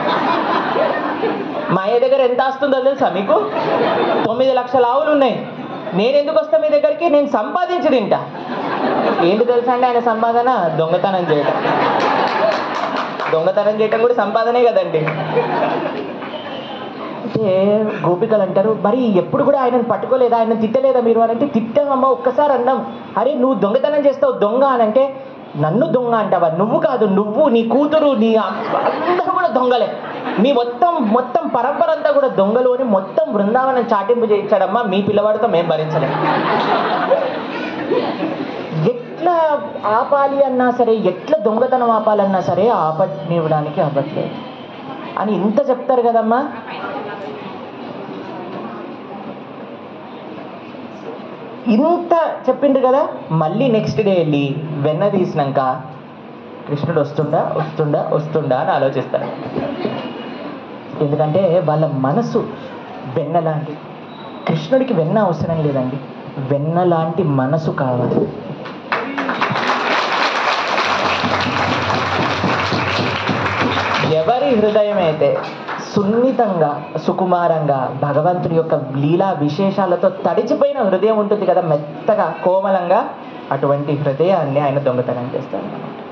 మా అయ్య దగ్గర ఎంత వస్తుందో తెలుసా మీకు తొమ్మిది లక్షల ఆవులు ఉన్నాయి నేను ఎందుకు వస్తా మీ దగ్గరికి నేను సంపాదించి తింటా ఏంటి తెలుసా అండి ఆయన సంపాదన దొంగతనం చేయటం దొంగతనం చేయటం కూడా సంపాదనే కదండి అంటే గోపికలు అంటారు మరి ఎప్పుడు కూడా ఆయనను పట్టుకోలేదా ఆయన తిట్టలేదా మీరు అని అంటే తిట్టామమ్మా ఒక్కసారి అన్నాం అరే నువ్వు దొంగతనం చేస్తావు దొంగ అని అంటే నన్ను దొంగ అంటావా నువ్వు కాదు నువ్వు నీ కూతురు నీ అమ్మ, అందరూ కూడా దొంగలే మీ మొత్తం మొత్తం పరంపర అంతా కూడా దొంగలు అని మొత్తం బృందావనం చాటింపు చేయించాడమ్మా మీ పిల్లవాడితో మేము భరించలేం ఎట్లా ఆపాలి అన్నా సరే ఎట్లా దొంగతనం ఆపాలన్నా సరే ఆపనివ్వడానికి అవ్వట్లేదు అని ఇంత చెప్తారు కదమ్మా ఇంత చెప్పిండ్రు కదా మళ్ళీ నెక్స్ట్ డే వెళ్ళి వెన్న తీసినాక కృష్ణుడు వస్తుండా వస్తుండా వస్తుండా అని ఆలోచిస్తారు ఎందుకంటే వాళ్ళ మనసు వెన్న లాంటి కృష్ణుడికి వెన్న అవసరం లేదండి వెన్న లాంటి మనసు కావాలి ఎవరి హృదయం అయితే సున్నితంగా సుకుమారంగా భగవంతుడి యొక్క లీలా విశేషాలతో తడిచిపోయిన హృదయం ఉంటుంది కదా మెత్తగా కోమలంగా అటువంటి హృదయాన్ని ఆయన దొంగతనం చేస్తారు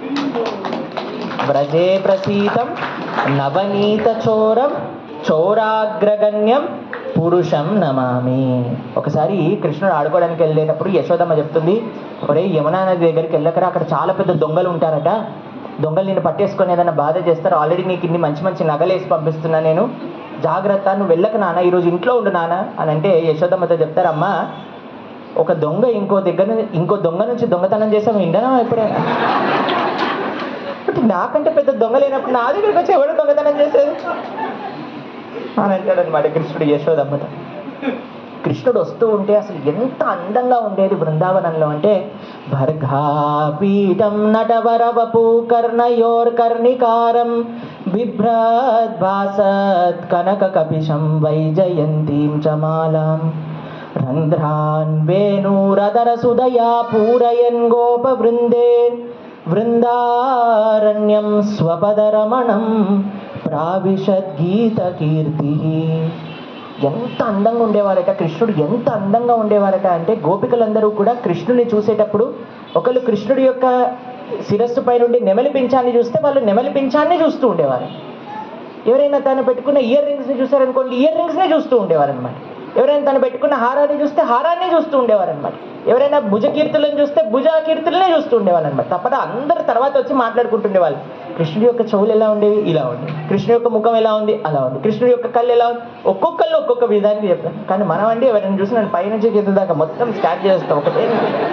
వ్రజే ప్రసీతం నవనీత చోరం చోరాగ్రగణ్యం పురుషం నమామి ఒకసారి కృష్ణుడు ఆడుకోవడానికి వెళ్ళేటప్పుడు యశోదమ్మ చెప్తుంది ఒరే యమునా నది దగ్గరికి వెళ్ళకరా అక్కడ చాలా పెద్ద దొంగలు ఉంటారట దొంగలు నిన్ను పట్టేసుకొని ఏదైనా బాధ చేస్తారు ఆల్రెడీ నీకు ఇన్ని మంచి మంచి నగలేసి పంపిస్తున్నా నేను జాగ్రత్త నువ్వు వెళ్ళక నాన్న ఈరోజు ఇంట్లో ఉండు నాన్న అని అంటే యశోదమ్మతో చెప్తారమ్మా ఒక దొంగ ఇంకో దగ్గర నుంచి- ఇంకో దొంగ నుంచి దొంగతనం చేసాము వింటానా ఎప్పుడైనా అంటే నాకంటే పెద్ద దొంగ లేనప్పుడు నా దగ్గరికి వచ్చి ఎవడు దొంగతనం చేసేది అని అంటాడు అనమాట కృష్ణుడు యశోదమ్మతో కృష్ణుడు వస్తూ ఉంటే అసలు ఎంత అందంగా ఉండేది బృందావనంలో అంటే భర్గాపీఠం నటవరవపు కర్ణయోర్కర్ణికారం బిభ్రద్భాసత్ కనక కపిశం వైజయంతీం చ మాలాం రంధ్రాన్ వేణురదర సుదయా పూరయన్ గోపవృందే వృందారణ్యం స్వపదరమణం ప్రావిశద్గీత కీర్తి ఎంత అందంగా ఉండేవారట కృష్ణుడు ఎంత అందంగా ఉండేవారట అంటే గోపికలందరూ కూడా కృష్ణుని చూసేటప్పుడు ఒకళ్ళు కృష్ణుడి యొక్క శిరస్సు పై నుండి నెమలి పింఛాన్ని చూస్తే వాళ్ళు నెమలి పింఛాన్ని చూస్తూ ఉండేవారు ఎవరైనా తను పెట్టుకున్న ఇయర్ రింగ్స్ని చూసారనుకోండి ఇయర్ రింగ్స్నే చూస్తూ ఉండేవారు అనమాట ఎవరైనా తను పెట్టుకున్న హారాన్ని చూస్తే హారాన్ని చూస్తూ ఉండేవారు అనమాట ఎవరైనా భుజ కీర్తులను చూస్తే భుజ కీర్తులనే చూస్తూ ఉండేవాళ్ళు అనమాట తప్పదా అందరు తర్వాత వచ్చి మాట్లాడుకుంటుండేవాళ్ళు కృష్ణుడి యొక్క చెవులు ఎలా ఉండేవి ఇలా ఉండేవి కృష్ణుడి యొక్క ముఖం ఎలా ఉంది అలా ఉంది కృష్ణుడి యొక్క కళ్ళు ఎలా ఉంది ఒక్కొక్కళ్ళు ఒక్కొక్క విధానికి చెప్తాను కానీ మనం అండి ఎవరైనా చూసి నేను పైనుంచి కింద దాకా మొత్తం స్టార్ట్ చేస్తాం ఒకటే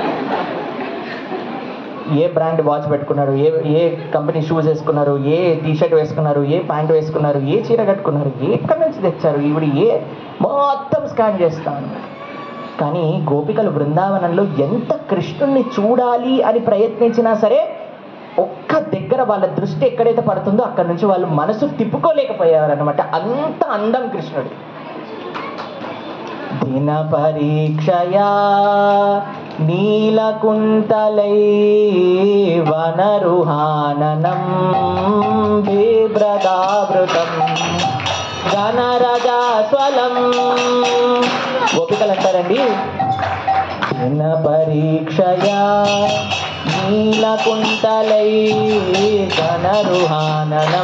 ఏ బ్రాండ్ వాచ్ పెట్టుకున్నారు ఏ ఏ కంపెనీ షూస్ వేసుకున్నారు ఏ టీ షర్ట్ వేసుకున్నారు ఏ ప్యాంట్ వేసుకున్నారు ఏ చీర కట్టుకున్నారు ఏ ఎక్కడి నుంచి తెచ్చారు ఇవిడ ఏ మొత్తం స్కాన్ చేస్తాను కానీ గోపికలు బృందావనంలో ఎంత కృష్ణుణ్ణి చూడాలి అని ప్రయత్నించినా సరే ఒక్క దగ్గర వాళ్ళ దృష్టి ఎక్కడైతే పడుతుందో అక్కడ నుంచి వాళ్ళు మనసు తిప్పుకోలేకపోయారు అనమాట అంత అందం కృష్ణుడు దిన పరీక్షయా నీలకుంతలై వనరుహాననం బిభ్రదావృతం ఘనరజాస్వలం గోపికలు అంటారండి దిన పరీక్షయా నీలకుంతలై ఘనరుహాననం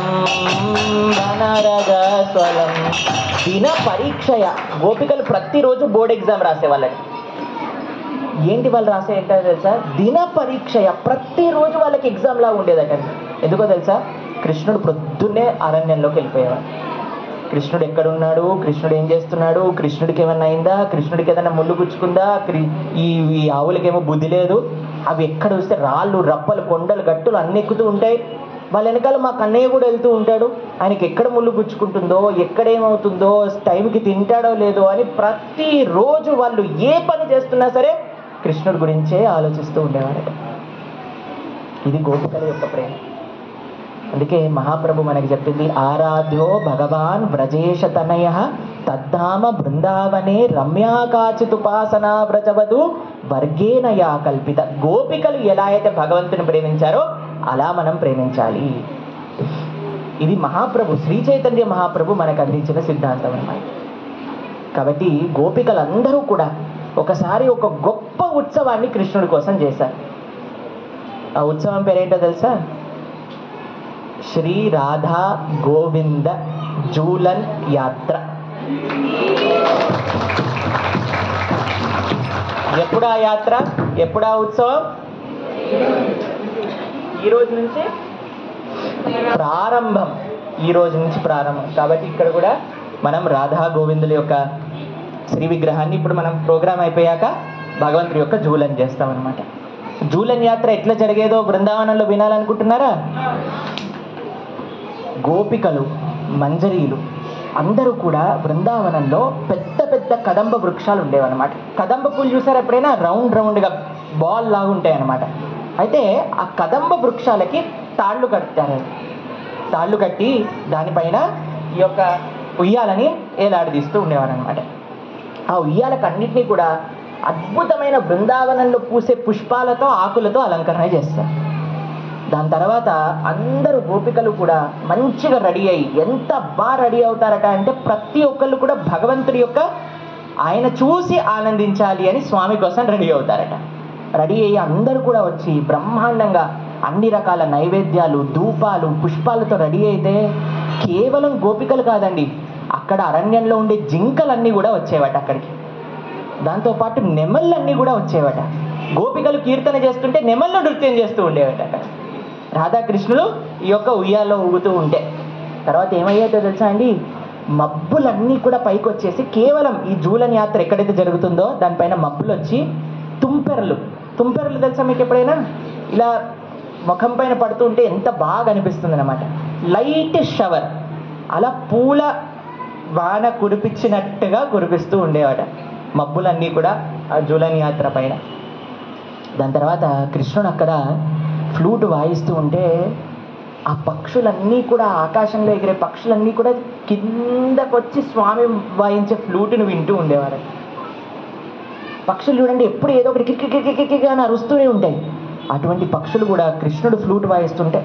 ఘనరజస్వలం దిన పరీక్షయ గోపికలు ప్రతిరోజు బోర్డ్ ఎగ్జామ్ రాసేవాళ్ళని ఏంటి వాళ్ళు రాసే ఏంటో తెలుసా దిన పరీక్షయ ప్రతిరోజు వాళ్ళకి ఎగ్జామ్ లాగా ఉండేదట ఎందుకో తెలుసా కృష్ణుడు ప్రొద్దున్నే అరణ్యంలోకి వెళ్ళిపోయేవాడు కృష్ణుడు ఎక్కడున్నాడు కృష్ణుడు ఏం చేస్తున్నాడు కృష్ణుడికి ఏమన్నా అయిందా కృష్ణుడికి ఏదైనా ముళ్ళు గుచ్చుకుందా క్రి- ఈ ఈ ఆవులకేమో బుద్ధి లేదు అవి ఎక్కడ చూస్తే రాళ్ళు రప్పలు కొండలు గట్టులు అన్ని ఎక్కుతూ ఉంటాయి వాళ్ళ వెనకాల మా కన్నయ్య కూడా వెళ్తూ ఉంటాడు ఆయనకి ఎక్కడ ముళ్ళు గుచ్చుకుంటుందో ఎక్కడేమవుతుందో టైంకి తింటాడో లేదో అని ప్రతిరోజు వాళ్ళు ఏ పని చేస్తున్నా సరే కృష్ణుడి గురించే ఆలోచిస్తూ ఉండేవారట ఇది గోపికల యొక్క ప్రేమ అందుకే మహాప్రభు మనకి చెప్పింది ఆరాధ్యో భగవాన్ వ్రజేశ తనయ తద్ధామ బృందావనే రమ్యాకాచితుపాసనా వ్రజవధు వర్గేనయా కల్పిత గోపికలు ఎలా అయితే భగవంతుని ప్రేమించారో అలా మనం ప్రేమించాలి ఇది మహాప్రభు శ్రీ చైతన్య మహాప్రభు మనకు అందించిన సిద్ధాంతం అన్నమాట కాబట్టి గోపికలందరూ కూడా ఒకసారి ఒక గొప్ప ఉత్సవాన్ని కృష్ణుడి కోసం చేశారు ఆ ఉత్సవం పేరేంటో తెలుసా శ్రీ రాధా గోవింద జూలన్ యాత్ర ఎప్పుడు ఆ యాత్ర ఎప్పుడు ఆ ఉత్సవం ఈ రోజు నుంచి ప్రారంభం ఈ రోజు నుంచి ప్రారంభం కాబట్టి ఇక్కడ కూడా మనం రాధా గోవిందుల యొక్క శ్రీ విగ్రహాన్ని ఇప్పుడు మనం ప్రోగ్రామ్ అయిపోయాక భగవంతుడి యొక్క జూలన్ చేస్తామన్నమాట జూలన్ యాత్ర ఎట్లా జరిగేదో బృందావనంలో వినాలనుకుంటున్నారా గోపికలు మంజరీలు అందరూ కూడా బృందావనంలో పెద్ద పెద్ద కదంబ వృక్షాలు ఉండేవన్నమాట కదంబ పూలు చూసారు ఎప్పుడైనా రౌండ్ రౌండ్గా బాల్ లాగా ఉంటాయి అన్నమాట అయితే ఆ కదంబ వృక్షాలకి తాళ్ళు కట్టారు తాళ్ళు కట్టి దానిపైన ఈ యొక్క ఉయ్యాలని ఏలాడదీస్తూ ఉండేవారు అనమాట ఆ ఉయ్యాలకన్నింటినీ కూడా అద్భుతమైన బృందావనంలో పూసే పుష్పాలతో ఆకులతో అలంకరణ చేస్తారు దాని తర్వాత అందరూ గోపికలు కూడా మంచిగా రెడీ అయ్యి ఎంత బాగా రెడీ అవుతారట అంటే ప్రతి ఒక్కళ్ళు కూడా భగవంతుడి యొక్క ఆయన చూసి ఆనందించాలి అని స్వామి కోసం రెడీ అవుతారట రెడీ అయ్యి అందరూ కూడా వచ్చి బ్రహ్మాండంగా అన్ని రకాల నైవేద్యాలు ధూపాలు పుష్పాలతో రెడీ అయితే కేవలం గోపికలు కాదండి అక్కడ అరణ్యంలో ఉండే జింకలన్నీ కూడా వచ్చేవట అక్కడికి దాంతోపాటు నెమళ్ళన్నీ కూడా వచ్చేవట గోపికలు కీర్తన చేస్తుంటే నెమళ్ళు నృత్యం చేస్తూ ఉండేవట అక్కడ రాధాకృష్ణులు ఈ యొక్క ఉయ్యాల్లో ఊగుతూ ఉంటే తర్వాత ఏమయ్యాదో తెలుసా అండి మబ్బులన్నీ కూడా పైకి వచ్చేసి కేవలం ఈ జూలన్ యాత్ర ఎక్కడైతే జరుగుతుందో దానిపైన మబ్బులు వచ్చి తుంపెరలు తుంపెరలు తెలుసా మీకు ఎప్పుడైనా ఇలా ముఖం పైన పడుతూ ఉంటే ఎంత బాగా అనిపిస్తుంది అనమాట లైట్ షవర్ అలా పూల వాన కురిపించినట్టుగా కురిపిస్తూ ఉండేవాట మబ్బులన్నీ కూడా ఆ జూలన్ యాత్ర పైన దాని తర్వాత కృష్ణుడు అక్కడ ఫ్లూట్ వాయిస్తూ ఉంటే ఆ పక్షులన్నీ కూడా ఆకాశంలో ఎగిరే పక్షులన్నీ కూడా కిందకొచ్చి స్వామి వాయించే ఫ్లూట్ని వింటూ ఉండేవారు పక్షులు చూడండి ఎప్పుడు ఏదో ఒకటి కిక్కి కిక్కి కిక్కి అని అరుస్తూనే ఉంటాయి అటువంటి పక్షులు కూడా కృష్ణుడు ఫ్లూట్ వాయిస్తుంటే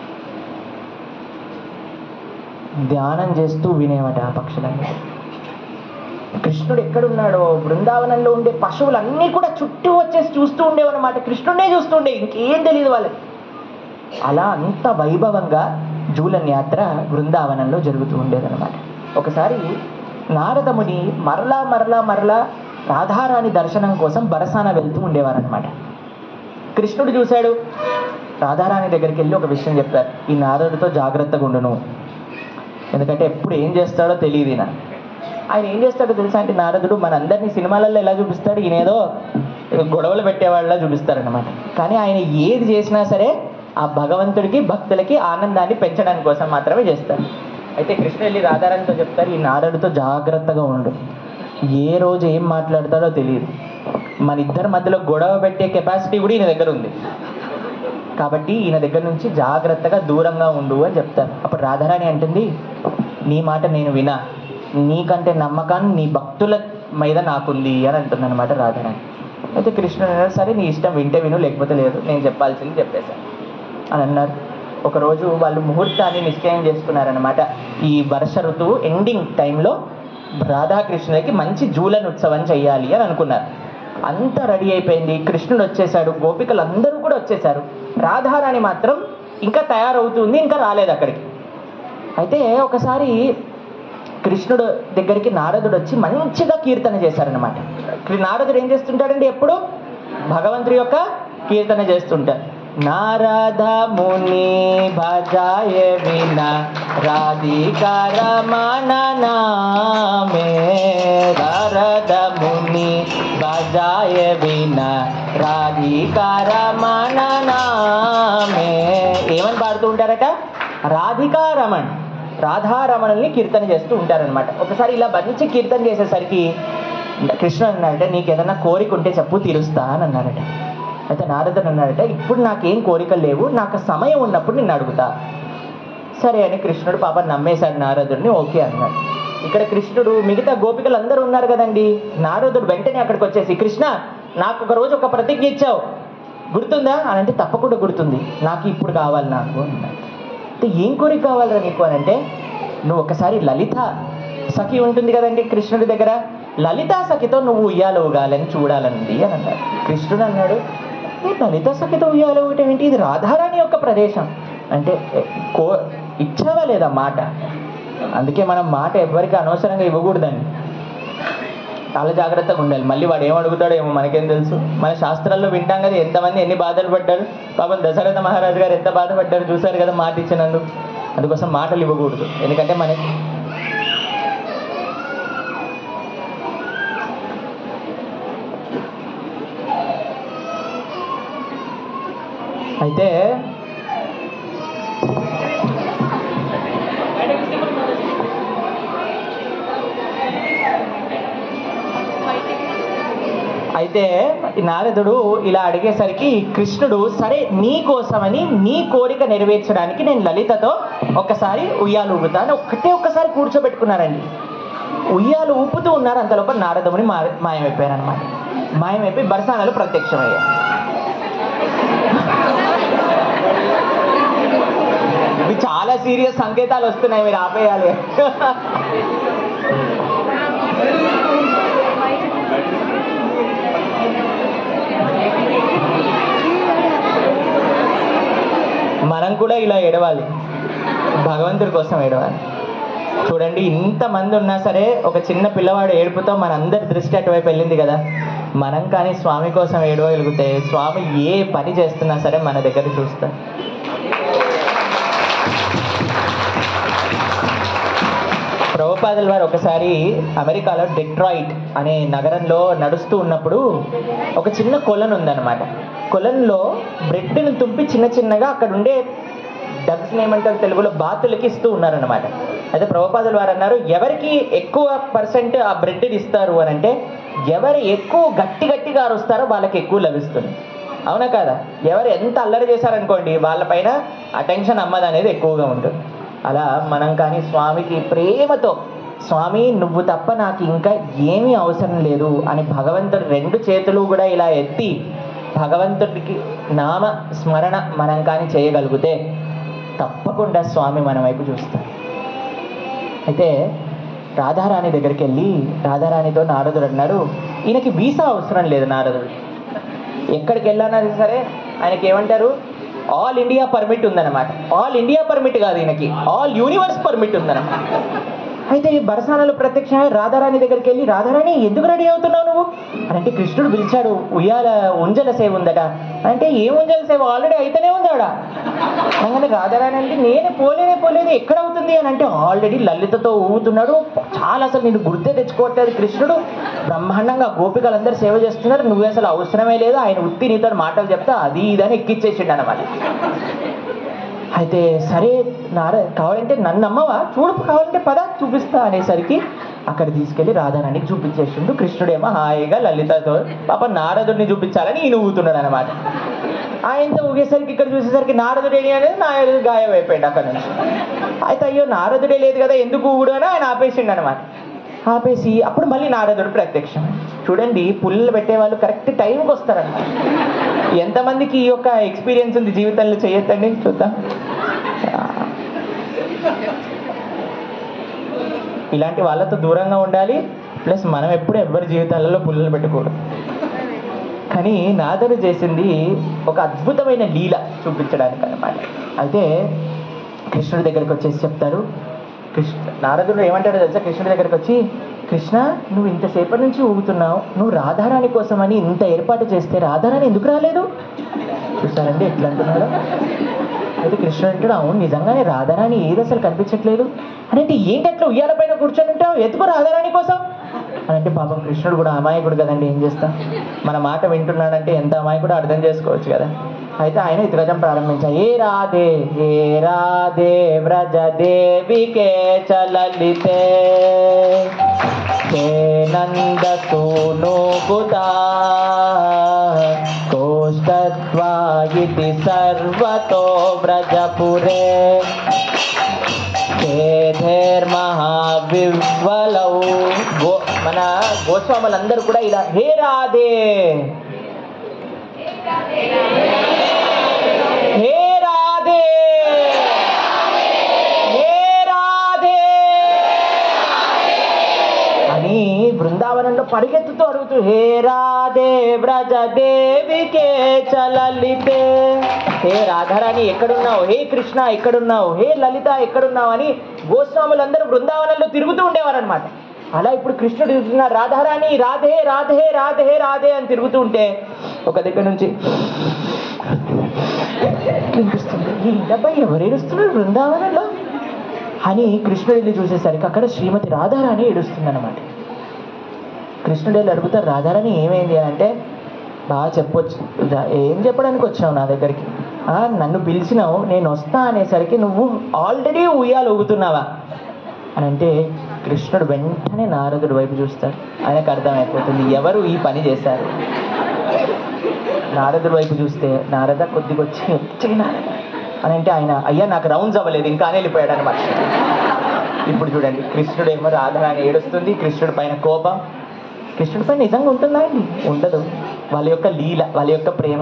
ధ్యానం చేస్తూ వినేవట ఆ పక్షులన్నీ కృష్ణుడు ఎక్కడున్నాడో బృందావనంలో ఉండే పశువులన్నీ కూడా చుట్టూ వచ్చేసి చూస్తూ ఉండేవన్నమాట కృష్ణుడే చూస్తుండే ఇంకేం తెలియదు వాళ్ళకి అలా అంత వైభవంగా జూలన్ యాత్ర బృందావనంలో జరుగుతూ ఉండేదన్నమాట ఒకసారి నారదముని మరలా మరలా మరలా రాధారాణి దర్శనం కోసం బరసాన వెళ్తూ ఉండేవారనమాట కృష్ణుడు చూశాడు రాధారాణి దగ్గరికి వెళ్ళి ఒక విషయం చెప్పారు ఈ నారదుడితో జాగ్రత్తగా ఉండును ఎందుకంటే ఎప్పుడు ఏం చేస్తాడో తెలియదు ఈయన ఆయన ఏం చేస్తాడో తెలుసా అంటే నారదుడు మనందరినీ సినిమాలలో ఎలా చూపిస్తాడు ఈయన ఏదో గొడవలు పెట్టేవాళ్ళ చూపిస్తారనమాట కానీ ఆయన ఏది చేసినా సరే ఆ భగవంతుడికి భక్తులకి ఆనందాన్ని పెంచడానికి కోసం మాత్రమే చేస్తారు అయితే కృష్ణ వెళ్ళి రాధారాణితో చెప్తారు ఈ నారదుడితో జాగ్రత్తగా ఉండు ఏ రోజు ఏం మాట్లాడతాడో తెలియదు మన ఇద్దరి మధ్యలో గొడవ పెట్టే కెపాసిటీ కూడా ఈయన దగ్గర ఉంది కాబట్టి ఈయన దగ్గర నుంచి జాగ్రత్తగా దూరంగా ఉండు అని చెప్తారు అప్పుడు రాధారాణి అంటుంది నీ మాట నేను వినా నీకంటే నమ్మకాన్ని నీ భక్తుల మీద నాకుంది అని అంటుంది అనమాట రాధారాణి అయితే కృష్ణుడు అన్నాడు సరే నీ ఇష్టం వింటే విను లేకపోతే లేదు నేను చెప్పాల్సింది చెప్పేశాను అని అన్నారు ఒకరోజు వాళ్ళు ముహూర్తాన్ని నిశ్చయం చేసుకున్నారనమాట ఈ వర్ష ఋతువు ఎండింగ్ టైంలో రాధాకృష్ణులకి మంచి జూలన్ ఉత్సవం చెయ్యాలి అని అనుకున్నారు అంతా రెడీ అయిపోయింది కృష్ణుడు వచ్చేసాడు గోపికలు అందరూ కూడా వచ్చేసారు రాధారాణి మాత్రం ఇంకా తయారవుతుంది ఇంకా రాలేదు అక్కడికి అయితే ఒకసారి కృష్ణుడు దగ్గరికి నారదుడు వచ్చి మంచిగా కీర్తన చేశారనమాట నారదుడు ఏం చేస్తుంటాడండి ఎప్పుడు భగవంతుడి యొక్క కీర్తన చేస్తుంటారు నారద ముని భజాయ విన రాధికార నామే నారద ముని భజాయ విన రాధికార నామే ఏమని పాడుతూ ఉంటారట రాధికారమణ్ రాధారమణుల్ని కీర్తన చేస్తూ ఉంటారనమాట ఒకసారి ఇలా మంచి కీర్తన చేసేసరికి కృష్ణ అన్నాడట నీకు ఏదైనా కోరిక ఉంటే చెప్పు తీరుస్తా అని అన్నారట అయితే నారదుడు అన్నాడట ఇప్పుడు నాకేం కోరికలు లేవు నాకు సమయం ఉన్నప్పుడు నిన్ను అడుగుతా సరే అని కృష్ణుడు పాప నమ్మేశాడు నారదుడిని ఓకే అన్నాడు ఇక్కడ కృష్ణుడు మిగతా గోపికలు అందరూ ఉన్నారు కదండి నారదుడు వెంటనే అక్కడికి వచ్చేసి కృష్ణ నాకు ఒక రోజు ఒక ప్రతిజ్ఞ ఇచ్చావు గుర్తుందా అని అంటే తప్పకుండా గుర్తుంది నాకు ఇప్పుడు కావాలి నాకు అన్నాడు అంటే ఏం కోరిక కావాలరా నీకు అని అంటే నువ్వు ఒకసారి లలిత సఖి ఉంటుంది కదండి కృష్ణుడి దగ్గర లలితా సఖితో నువ్వు ఉయ్యాల ఊగాలని చూడాలనుంది అని అన్నాడు కృష్ణుడు అన్నాడు "ఏ లలిత సఖితో ఉయ్యాల ఊగటం ఏంటి ఇది రాధారాణి యొక్క ప్రదేశం అంటే "ఏ, కో ఇచ్చావా లేదా మాట అందుకే మనం మాట ఎవరికి అనవసరంగా ఇవ్వకూడదండి చాలా జాగ్రత్తగా ఉండాలి మళ్ళీ వాడు ఏం అడుగుతాడో ఏమో మనకేం తెలుసు మన శాస్త్రాల్లో వింటాం కదా ఎంతమంది ఎన్ని బాధలు పడ్డారు పాపం దశరథ మహారాజు గారు ఎంత బాధపడ్డారు చూశారు కదా మాట ఇచ్చినందుకు అందుకోసం మాటలు ఇవ్వకూడదు ఎందుకంటే మనకి అయితే అయితే ఈ నారదుడు ఇలా అడిగేసరికి కృష్ణుడు సరే నీ కోసమని నీ కోరిక నెరవేర్చడానికి నేను లలితతో ఒక్కసారి ఉయ్యాలు ఊగుతా అని ఒక్కటే ఒక్కసారి కూర్చోబెట్టుకున్నారండి ఉయ్యాలు ఊపుతూ ఉన్నారు అంతలోపల నారదముని మా మాయమైపోయారు అనమాట మాయమైపోయి బరసానాలు ప్రత్యక్షమయ్యాయి ఇవి చాలా సీరియస్ సంకేతాలు వస్తున్నాయి మీరు ఆపేయాలి మనం కూడా ఇలా ఏడవాలి భగవంతుడి కోసం ఏడవాలి చూడండి ఇంతమంది ఉన్నా సరే ఒక చిన్న పిల్లవాడు ఏడుపుతో మనందరి దృష్టి అటువైపు వెళ్ళింది కదా మనం కానీ స్వామి కోసం ఏడవగలిగితే స్వామి ఏ పని చేస్తున్నా సరే మన దగ్గర చూస్తాం ప్రభుపాదుల వారు ఒకసారి అమెరికాలో డెట్రాయిట్ అనే నగరంలో నడుస్తూ ఉన్నప్పుడు ఒక చిన్న కొలను ఉందన్నమాట కొలన్లో బ్రెడ్ని తుంపి చిన్న చిన్నగా అక్కడ ఉండే డగ్స్ ఏమంటారు తెలుగులో బాతులకి ఇస్తూ ఉన్నారన్నమాట అయితే ప్రభుపాదుల వారు అన్నారు ఎవరికి ఎక్కువ పర్సెంట్ ఆ బ్రెడ్ ఇస్తారు అని అంటే ఎవరు ఎక్కువ గట్టి గట్టిగా అరుస్తారో వాళ్ళకి ఎక్కువ లభిస్తుంది అవునా కాదా ఎవరు ఎంత అల్లరి చేశారనుకోండి వాళ్ళపైన అటెన్షన్ అమ్మది అనేది ఎక్కువగా ఉంటుంది అలా మనం కానీ స్వామికి ప్రేమతో స్వామి నువ్వు తప్ప నాకు ఇంకా ఏమీ అవసరం లేదు అని భగవంతుడు రెండు చేతులు కూడా ఇలా ఎత్తి భగవంతుడికి నామ స్మరణ మనం కానీ చేయగలిగితే తప్పకుండా స్వామి మన వైపు చూస్తాడు అయితే రాధారాణి దగ్గరికి వెళ్ళి రాధారాణితో నారదుడు అన్నారు ఈయనకి వీసా అవసరం లేదు నారదుడు ఎక్కడికి వెళ్ళానా సరే ఆయనకి ఏమంటారు ఆల్ ఇండియా పర్మిట్ ఉందన్నమాట ఆల్ ఇండియా పర్మిట్ కాదు ఈయనకి ఆల్ యూనివర్స్ పర్మిట్ ఉందన్నమాట అయితే ఈ బరసానాలు ప్రత్యక్షంగా రాధారాణి దగ్గరికి వెళ్ళి రాధారాణి ఎందుకు రెడీ అవుతున్నావు నువ్వు అని అంటే కృష్ణుడు పిలిచాడు ఉయ్యాల ఉంజల సేవ ఉందట అంటే ఏ ఉంజల సేవ ఆల్రెడీ అయితేనే ఉందాడా అనగానే రాధారాణి అంటే నేనే పోలేనే పోలేదు ఎక్కడ అవుతుంది అని అంటే ఆల్రెడీ లలితతో ఊగుతున్నాడు చాలా అసలు నేను గుర్తే తెచ్చుకోవట్లేదు కృష్ణుడు బ్రహ్మాండంగా గోపికలందరూ సేవ చేస్తున్నారు నువ్వు అసలు అవసరమే లేదు ఆయన ఉత్తి నీతో మాటలు చెప్తా అది ఇదని ఎక్కిచ్చేసిండు అనమాట అయితే సరే నార కావాలంటే నన్ను నమ్మవా చూడు కావాలంటే పద చూపిస్తా అనేసరికి అక్కడ తీసుకెళ్లి రాధారాణికి చూపించేసిండు కృష్ణుడేమో హాయిగా లలితతో పాప నారదుడిని చూపించాలని ఈయన ఊగుతున్నాడు అనమాట ఆయనతో ఊగేసరికి ఇక్కడ చూసేసరికి నారదుడే అనేది నారదుడు గాయం అయిపోయాడు అక్కడ నుంచి అయితే అయ్యో నారదుడే లేదు కదా ఎందుకు ఊగుడు అని ఆయన ఆపేసిండు అనమాట ఆపేసి అప్పుడు మళ్ళీ నారదుడు ప్రత్యక్షం చూడండి పుల్లలు పెట్టే వాళ్ళు కరెక్ట్ టైంకి వస్తారన్నమాట ఎంతమందికి ఈ యొక్క ఎక్స్పీరియన్స్ ఉంది జీవితంలో చేయొద్దండి చూద్దాం ఇలాంటి వాళ్ళతో దూరంగా ఉండాలి ప్లస్ మనం ఎప్పుడు ఎవరి జీవితాలలో పుల్లలు పెట్టకూడదు కానీ నారదుడు చేసింది ఒక అద్భుతమైన లీల చూపించడానికి అన్నమాట అయితే కృష్ణుడి దగ్గరికి వచ్చేసి చెప్తారు కృష్ణ నారదుడు ఏమంటాడో తెలుసా కృష్ణుడి దగ్గరికి వచ్చి కృష్ణ నువ్వు ఇంతసేపటి నుంచి ఊగుతున్నావు నువ్వు రాధారాణి కోసమని ఇంత ఏర్పాటు చేస్తే రాధారాణి ఎందుకు రాలేదు చూసారండి ఎట్లా అంటున్నాడు అయితే కృష్ణుడు అంటాడు అవును నిజంగానే రాధారాణి ఏది అసలు కనిపించట్లేదు అని అంటే ఏంటి అట్లా ఉయ్యాల పైన కూర్చొని ఉంటావు ఎత్తుకు రాధారాణి కోసం అని అంటే పాపం కృష్ణుడు కూడా అమాయకుడు కదండి ఏం చేస్తాం మన మాట వింటున్నాడంటే ఎంత అమాయకుడు అర్థం చేసుకోవచ్చు కదా అయితే ఆయన ఇతరజం ప్రారంభించారు ఏ రాధే ఏ రాధే వ్రజ దేవికే చలలితే హే నంద సూనుకుతా కోష్టత్వా ఇతి సర్వతో వ్రజపురే మహావివ్వలౌ గో మన గోస్వాములందరూ కూడా ఇలా హే రాధే హే రాధే హే రాధే అని బృందావనంలో పరిగెత్తుతూ అడుగుతూ హే రాధే వ్రజ దేవికే చలలితే హే రాధారాణి ఎక్కడున్నావు హే కృష్ణ ఎక్కడున్నావు హే లలిత ఎక్కడున్నావు అని గోస్వాములందరూ బృందావనంలో తిరుగుతూ ఉండేవారనమాట అలా ఇప్పుడు కృష్ణుడు తిరుగుతున్న రాధారాణి రాధే రాధే రాధే రాధే అని తిరుగుతూ ఉంటే ఒక దగ్గర నుంచి వినిపిస్తుంది ఈ డబ్బా ఎవరు ఏడుస్తున్నారు బృందావనంలో అని కృష్ణుడు వెళ్ళి చూసేసరికి అక్కడ శ్రీమతి రాధారాణి ఏడుస్తుందన్నమాట కృష్ణుడు వెళ్ళి అడుగుతారు రాధారాణి ఏమైంది అని అంటే బాగా చెప్పొచ్చు రా- ఏం చెప్పడానికి వచ్చావు నా దగ్గరికి "ఆ, నన్ను పిలిచినావు నేను వస్తా అనేసరికి నువ్వు ఆల్రెడీ ఉయ్యాలు ఊగుతున్నావా అని అంటే కృష్ణుడు వెంటనే నారదుడి వైపు చూస్తాడు ఆయనకు అర్థమైపోతుంది ఎవరు ఈ పని చేశారు నారదుడి వైపు చూస్తే నారద కొద్దిగా వచ్చి వచ్చి నారద అని అంటే ఆయన అయ్యా నాకు రౌండ్స్ అవ్వలేదు ఇంకా అని వెళ్ళిపోయాడు అనమాట ఇప్పుడు చూడండి కృష్ణుడు ఏమో రాధారాణి ఏడుస్తుంది కృష్ణుడి పైన కోపం కృష్ణుడి పైన నిజంగా ఉంటుందా అండి ఉండదు వాళ్ళ యొక్క లీల వాళ్ళ యొక్క ప్రేమ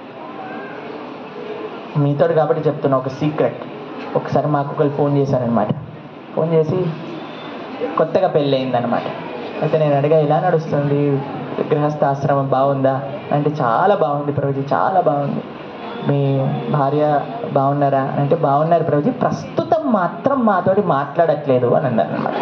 మీతోడు కాబట్టి చెప్తున్నా ఒక సీక్రెట్ ఒకసారి మాకు ఒకరు ఫోన్ చేశారనమాట ఫోన్ చేసి కొత్తగా పెళ్ళి అయిందనమాట అయితే నేను అడిగా ఇలా నడుస్తుంది గృహస్థాశ్రమం బాగుందా అంటే చాలా బాగుంది ప్రభుజీ చాలా బాగుంది మీ భార్య బాగున్నారా అని అంటే బాగున్నారు ప్రభుజీ ప్రస్తుతం మాత్రం మాతోటి మాట్లాడట్లేదు అని అన్నారు అనమాట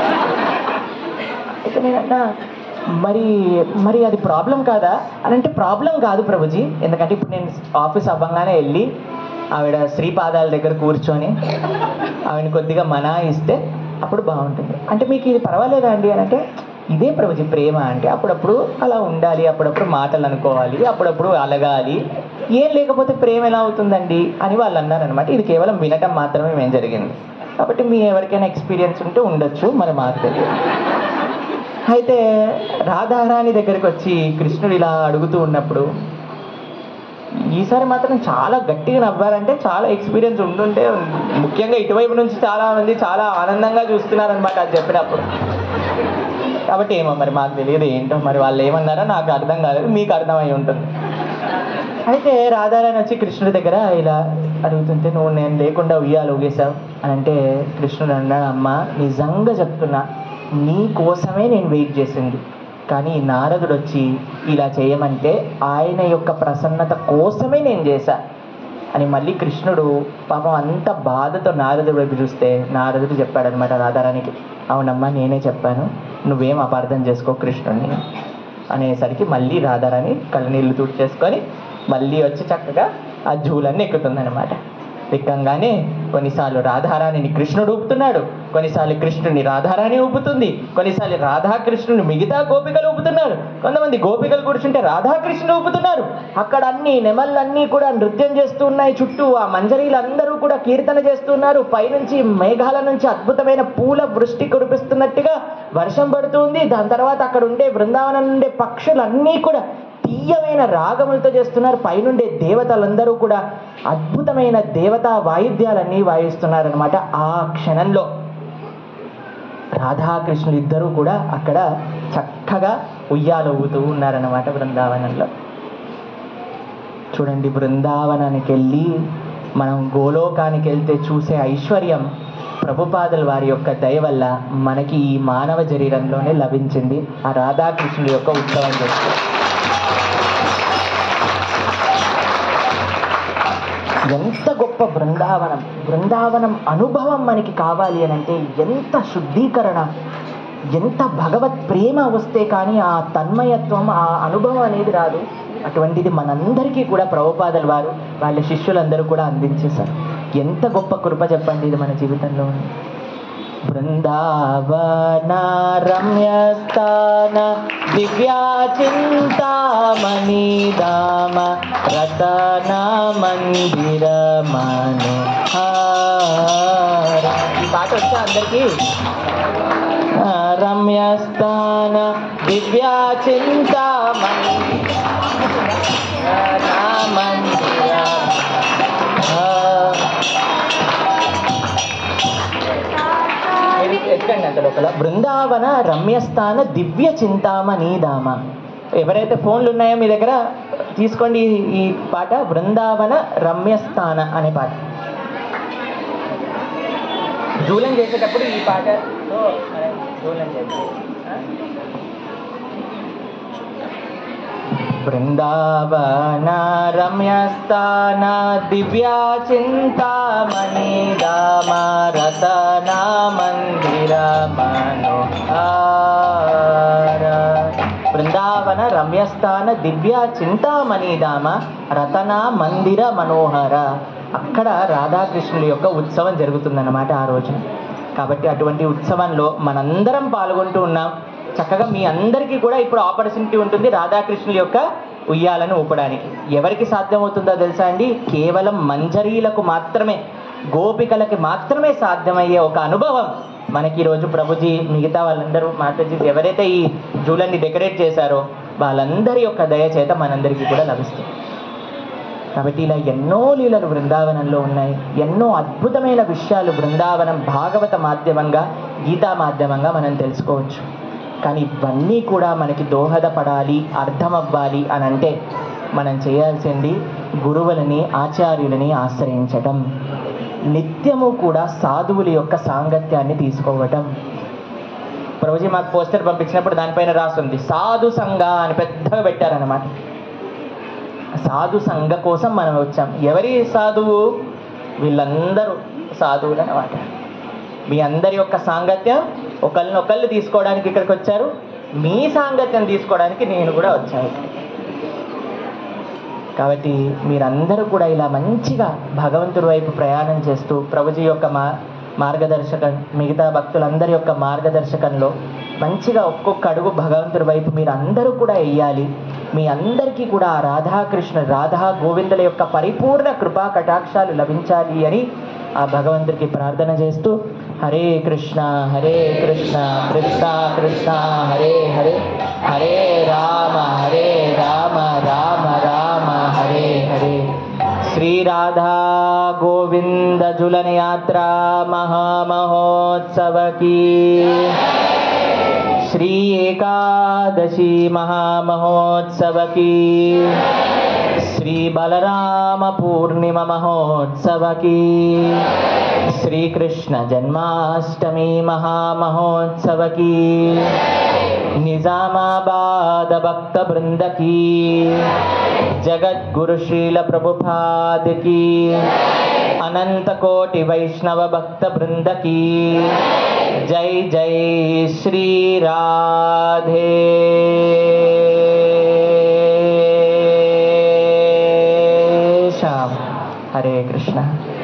అయితే నేను అన్నా మరి మరి అది ప్రాబ్లం కాదా అని అంటే ప్రాబ్లం కాదు ప్రభుజీ ఎందుకంటే ఇప్పుడు నేను ఆఫీస్ అవ్వగానే వెళ్ళి ఆవిడ శ్రీపాదాల దగ్గర కూర్చొని ఆవిడ కొద్దిగా మనా ఇస్తే అప్పుడు బాగుంటుంది అంటే మీకు ఇది పర్వాలేదా అండి అని అంటే ఇదే ప్రభుజీ ప్రేమ అంటే అప్పుడప్పుడు అలా ఉండాలి అప్పుడప్పుడు మాటలు అనుకోవాలి అప్పుడప్పుడు అలగాలి ఏం లేకపోతే ప్రేమ ఎలా అవుతుందండి అని వాళ్ళు అన్నారనమాట ఇది కేవలం వినటం మాత్రమే మేము జరిగింది కాబట్టి మీ ఎవరికైనా ఎక్స్పీరియన్స్ ఉంటే ఉండొచ్చు మరి మాకు తెలియదు అయితే రాధారాణి దగ్గరికి వచ్చి కృష్ణుడు ఇలా అడుగుతూ ఉన్నప్పుడు ఈసారి మాత్రం చాలా గట్టిగా నవ్వారంటే చాలా ఎక్స్పీరియన్స్ ఉండుంటే ముఖ్యంగా ఇటువైపు నుంచి చాలా మంది చాలా ఆనందంగా చూస్తున్నారనమాట అది చెప్పినప్పుడు కాబట్టి ఏమో మరి మాకు తెలియదు ఏంటో మరి వాళ్ళు ఏమన్నారో నాకు అర్థం కాలేదు మీకు అర్థమై ఉంటుంది అయితే రాధారాణి వచ్చి కృష్ణుడి దగ్గర ఇలా అడుగుతుంటే నువ్వు నేను లేకుండా ఉయ్యాలు ఊగేశావు అని అంటే కృష్ణుడు అన్నాడు అమ్మ నిజంగా చెప్తున్నా నీ కోసమే నేను వెయిట్ చేసింది కానీ నారదుడు వచ్చి ఇలా చేయమంటే ఆయన యొక్క ప్రసన్నత కోసమే నేను చేశా అని మళ్ళీ కృష్ణుడు పాపం అంత బాధతో నారదుడి వైపు చూస్తే నారదుడు చెప్పాడనమాట రాధారానికి అవునమ్మా నేనే చెప్పాను నువ్వేం అపార్థం చేసుకో కృష్ణుడిని అనేసరికి మళ్ళీ రాధారాణి కళ్ళనీళ్ళు తుడిచేసుకొని మళ్ళీ వచ్చి చక్కగా ఆ జూలన్నీ ఎక్కుతుందన్నమాట ఎక్కంగానే కొన్నిసార్లు రాధారాణిని కృష్ణుడు ఊపుతున్నాడు కొన్నిసార్లు కృష్ణుడిని రాధారాణి ఊపుతుంది కొన్నిసార్లు రాధాకృష్ణుని మిగతా గోపికలు ఊపుతున్నారు కొంతమంది గోపికలు కూర్చుంటే రాధాకృష్ణుడు ఊపుతున్నారు అక్కడ అన్ని నెమళ్ళన్నీ కూడా నృత్యం చేస్తూ ఉన్నాయి చుట్టూ ఆ మంజరీలందరూ కూడా కీర్తన చేస్తున్నారు పైనుంచి మేఘాల నుంచి అద్భుతమైన పూల వృష్టి కురిపిస్తున్నట్టుగా వర్షం పడుతుంది దాని తర్వాత అక్కడ ఉండే బృందావనం నుండే పక్షులన్నీ కూడా తీయమైన రాగములతో చేస్తున్నారు పైనుండే దేవతలందరూ కూడా అద్భుతమైన దేవతా వాయిద్యాలన్నీ వాయిస్తున్నారనమాట ఆ క్షణంలో రాధాకృష్ణులు ఇద్దరూ కూడా అక్కడ చక్కగా ఉయ్యాలు ఊగుతూ ఉన్నారన్నమాట బృందావనంలో చూడండి బృందావనానికి వెళ్ళి మనం గోలోకానికి వెళ్తే చూసే ఐశ్వర్యం ప్రభుపాదుల వారి యొక్క దయ వల్ల మనకి ఈ మానవ శరీరంలోనే లభించింది ఆ రాధాకృష్ణుల యొక్క ఉత్సవం చేస్తే ఎంత గొప్ప బృందావనం బృందావనం అనుభవం మనకి కావాలి అని అంటే ఎంత శుద్ధీకరణ ఎంత భగవత్ ప్రేమ వస్తే కానీ ఆ తన్మయత్వం ఆ అనుభవం అనేది రాదు అటువంటిది మనందరికీ కూడా ప్రభుపాదల వారు వాళ్ళ శిష్యులందరూ కూడా అందించేశారు ఎంత గొప్ప కృప చెప్పండి ఇది మన జీవితంలో ఉంది బృందావన రమ్యస్థాన దివ్యా చింతామణి దామ రతన మందిర మనోహార ఈ పాట వచ్చా అందరికీ ఆ, రమ్యస్థాన దివ్యా చింతామణి రతన మందిర ఆ, మీరు ఎక్కండి అంత లోపల బృందావన రమ్యస్థాన దివ్య చింతామణి ధామ ఎవరైతే ఫోన్లు ఉన్నాయో మీ దగ్గర తీసుకోండి ఈ- ఈ పాట బృందావన రమ్యస్థాన అనే పాట జూలం చేసేటప్పుడు ఈ పాటతో మనం జూలం చేస్తాం ఆ? బృందావన రమ్యస్థాన దివ్యా చింతామణి దామ రతన మందిర మనోహార బృందావన రమ్యస్థాన దివ్య చింతామణి దామ రతన మందిర మనోహర అక్కడ రాధాకృష్ణుల యొక్క ఉత్సవం జరుగుతుందన్నమాట ఆ రోజు కాబట్టి అటువంటి ఉత్సవంలో మనందరం పాల్గొంటూ ఉన్నాం చక్కగా మీ అందరికీ కూడా ఇప్పుడు ఆపర్చునిటీ ఉంటుంది రాధాకృష్ణుల యొక్క ఉయ్యాలను ఊపడానికి ఎవరికి సాధ్యమవుతుందో తెలుసా అండి కేవలం మంజరీలకు మాత్రమే గోపికలకి మాత్రమే సాధ్యమయ్యే ఒక అనుభవం మనకి ఈరోజు ప్రభుజీ మిగతా వాళ్ళందరూ మాతాజీ ఎవరైతే ఈ జూలన్ని డెకరేట్ చేశారో వాళ్ళందరి యొక్క దయ చేత మనందరికీ కూడా లభిస్తుంది కాబట్టి ఇలా ఎన్నో లీలలు బృందావనంలో ఉన్నాయి ఎన్నో అద్భుతమైన విషయాలు బృందావనం భాగవత మాధ్యమంగా గీతా మాధ్యమంగా మనం తెలుసుకోవచ్చు కానీ ఇవన్నీ కూడా మనకి దోహదపడాలి అర్థమవ్వాలి అని అంటే మనం చేయాల్సింది గురువులని ఆచార్యులని ఆశ్రయించటం నిత్యము కూడా సాధువుల యొక్క సాంగత్యాన్ని తీసుకోవటం ప్రభుజీ మాకు పోస్టర్ పంపించినప్పుడు దానిపైన రాస్తుంది సాధు సంఘ అని పెద్దగా పెట్టారనమాట సాధు సంఘ కోసం మనం వచ్చాం ఎవరి సాధువు వీళ్ళందరూ సాధువులు అనమాట మీ అందరి యొక్క సాంగత్యం ఒకళ్ళనొకళ్ళు తీసుకోవడానికి ఇక్కడికి వచ్చారు మీ సాంగత్యం తీసుకోవడానికి నేను కూడా వచ్చాను కాబట్టి మీరందరూ కూడా ఇలా మంచిగా భగవంతుడి వైపు ప్రయాణం చేస్తూ ప్రభుజీ యొక్క మా మార్గదర్శకం మిగతా భక్తులందరి యొక్క మార్గదర్శకంలో మంచిగా ఒక్కొక్క అడుగు భగవంతుడి వైపు మీరు అందరూ కూడా వెయ్యాలి మీ అందరికీ కూడా ఆ రాధాకృష్ణ రాధా గోవిందుల యొక్క పరిపూర్ణ కృపా కటాక్షాలు లభించాలి అని ఆ భగవంతుడికి ప్రార్థన చేస్తూ హరే కృష్ణ హరే కృష్ణ కృష్ణ కృష్ణ హరే హరే హరే రామ హరే రామ రామ రామ హరే హరే శ్రీ రాధా గోవింద జులన యాత్రా మహామహోత్సవ की श्री एकादशी महामहोत्सव की श्री बलराम पूर्णिमा महोत्सव की श्री कृष्ण जन्माष्टमी महामहोत्सव की निजामाबाद भक्त वृंद की जगत गुरु श्रील प्रभुपाद की अनंत कोटि वैष्णव भक्त वृंद की जय जय श्री राधे श्याम हरे कृष्ण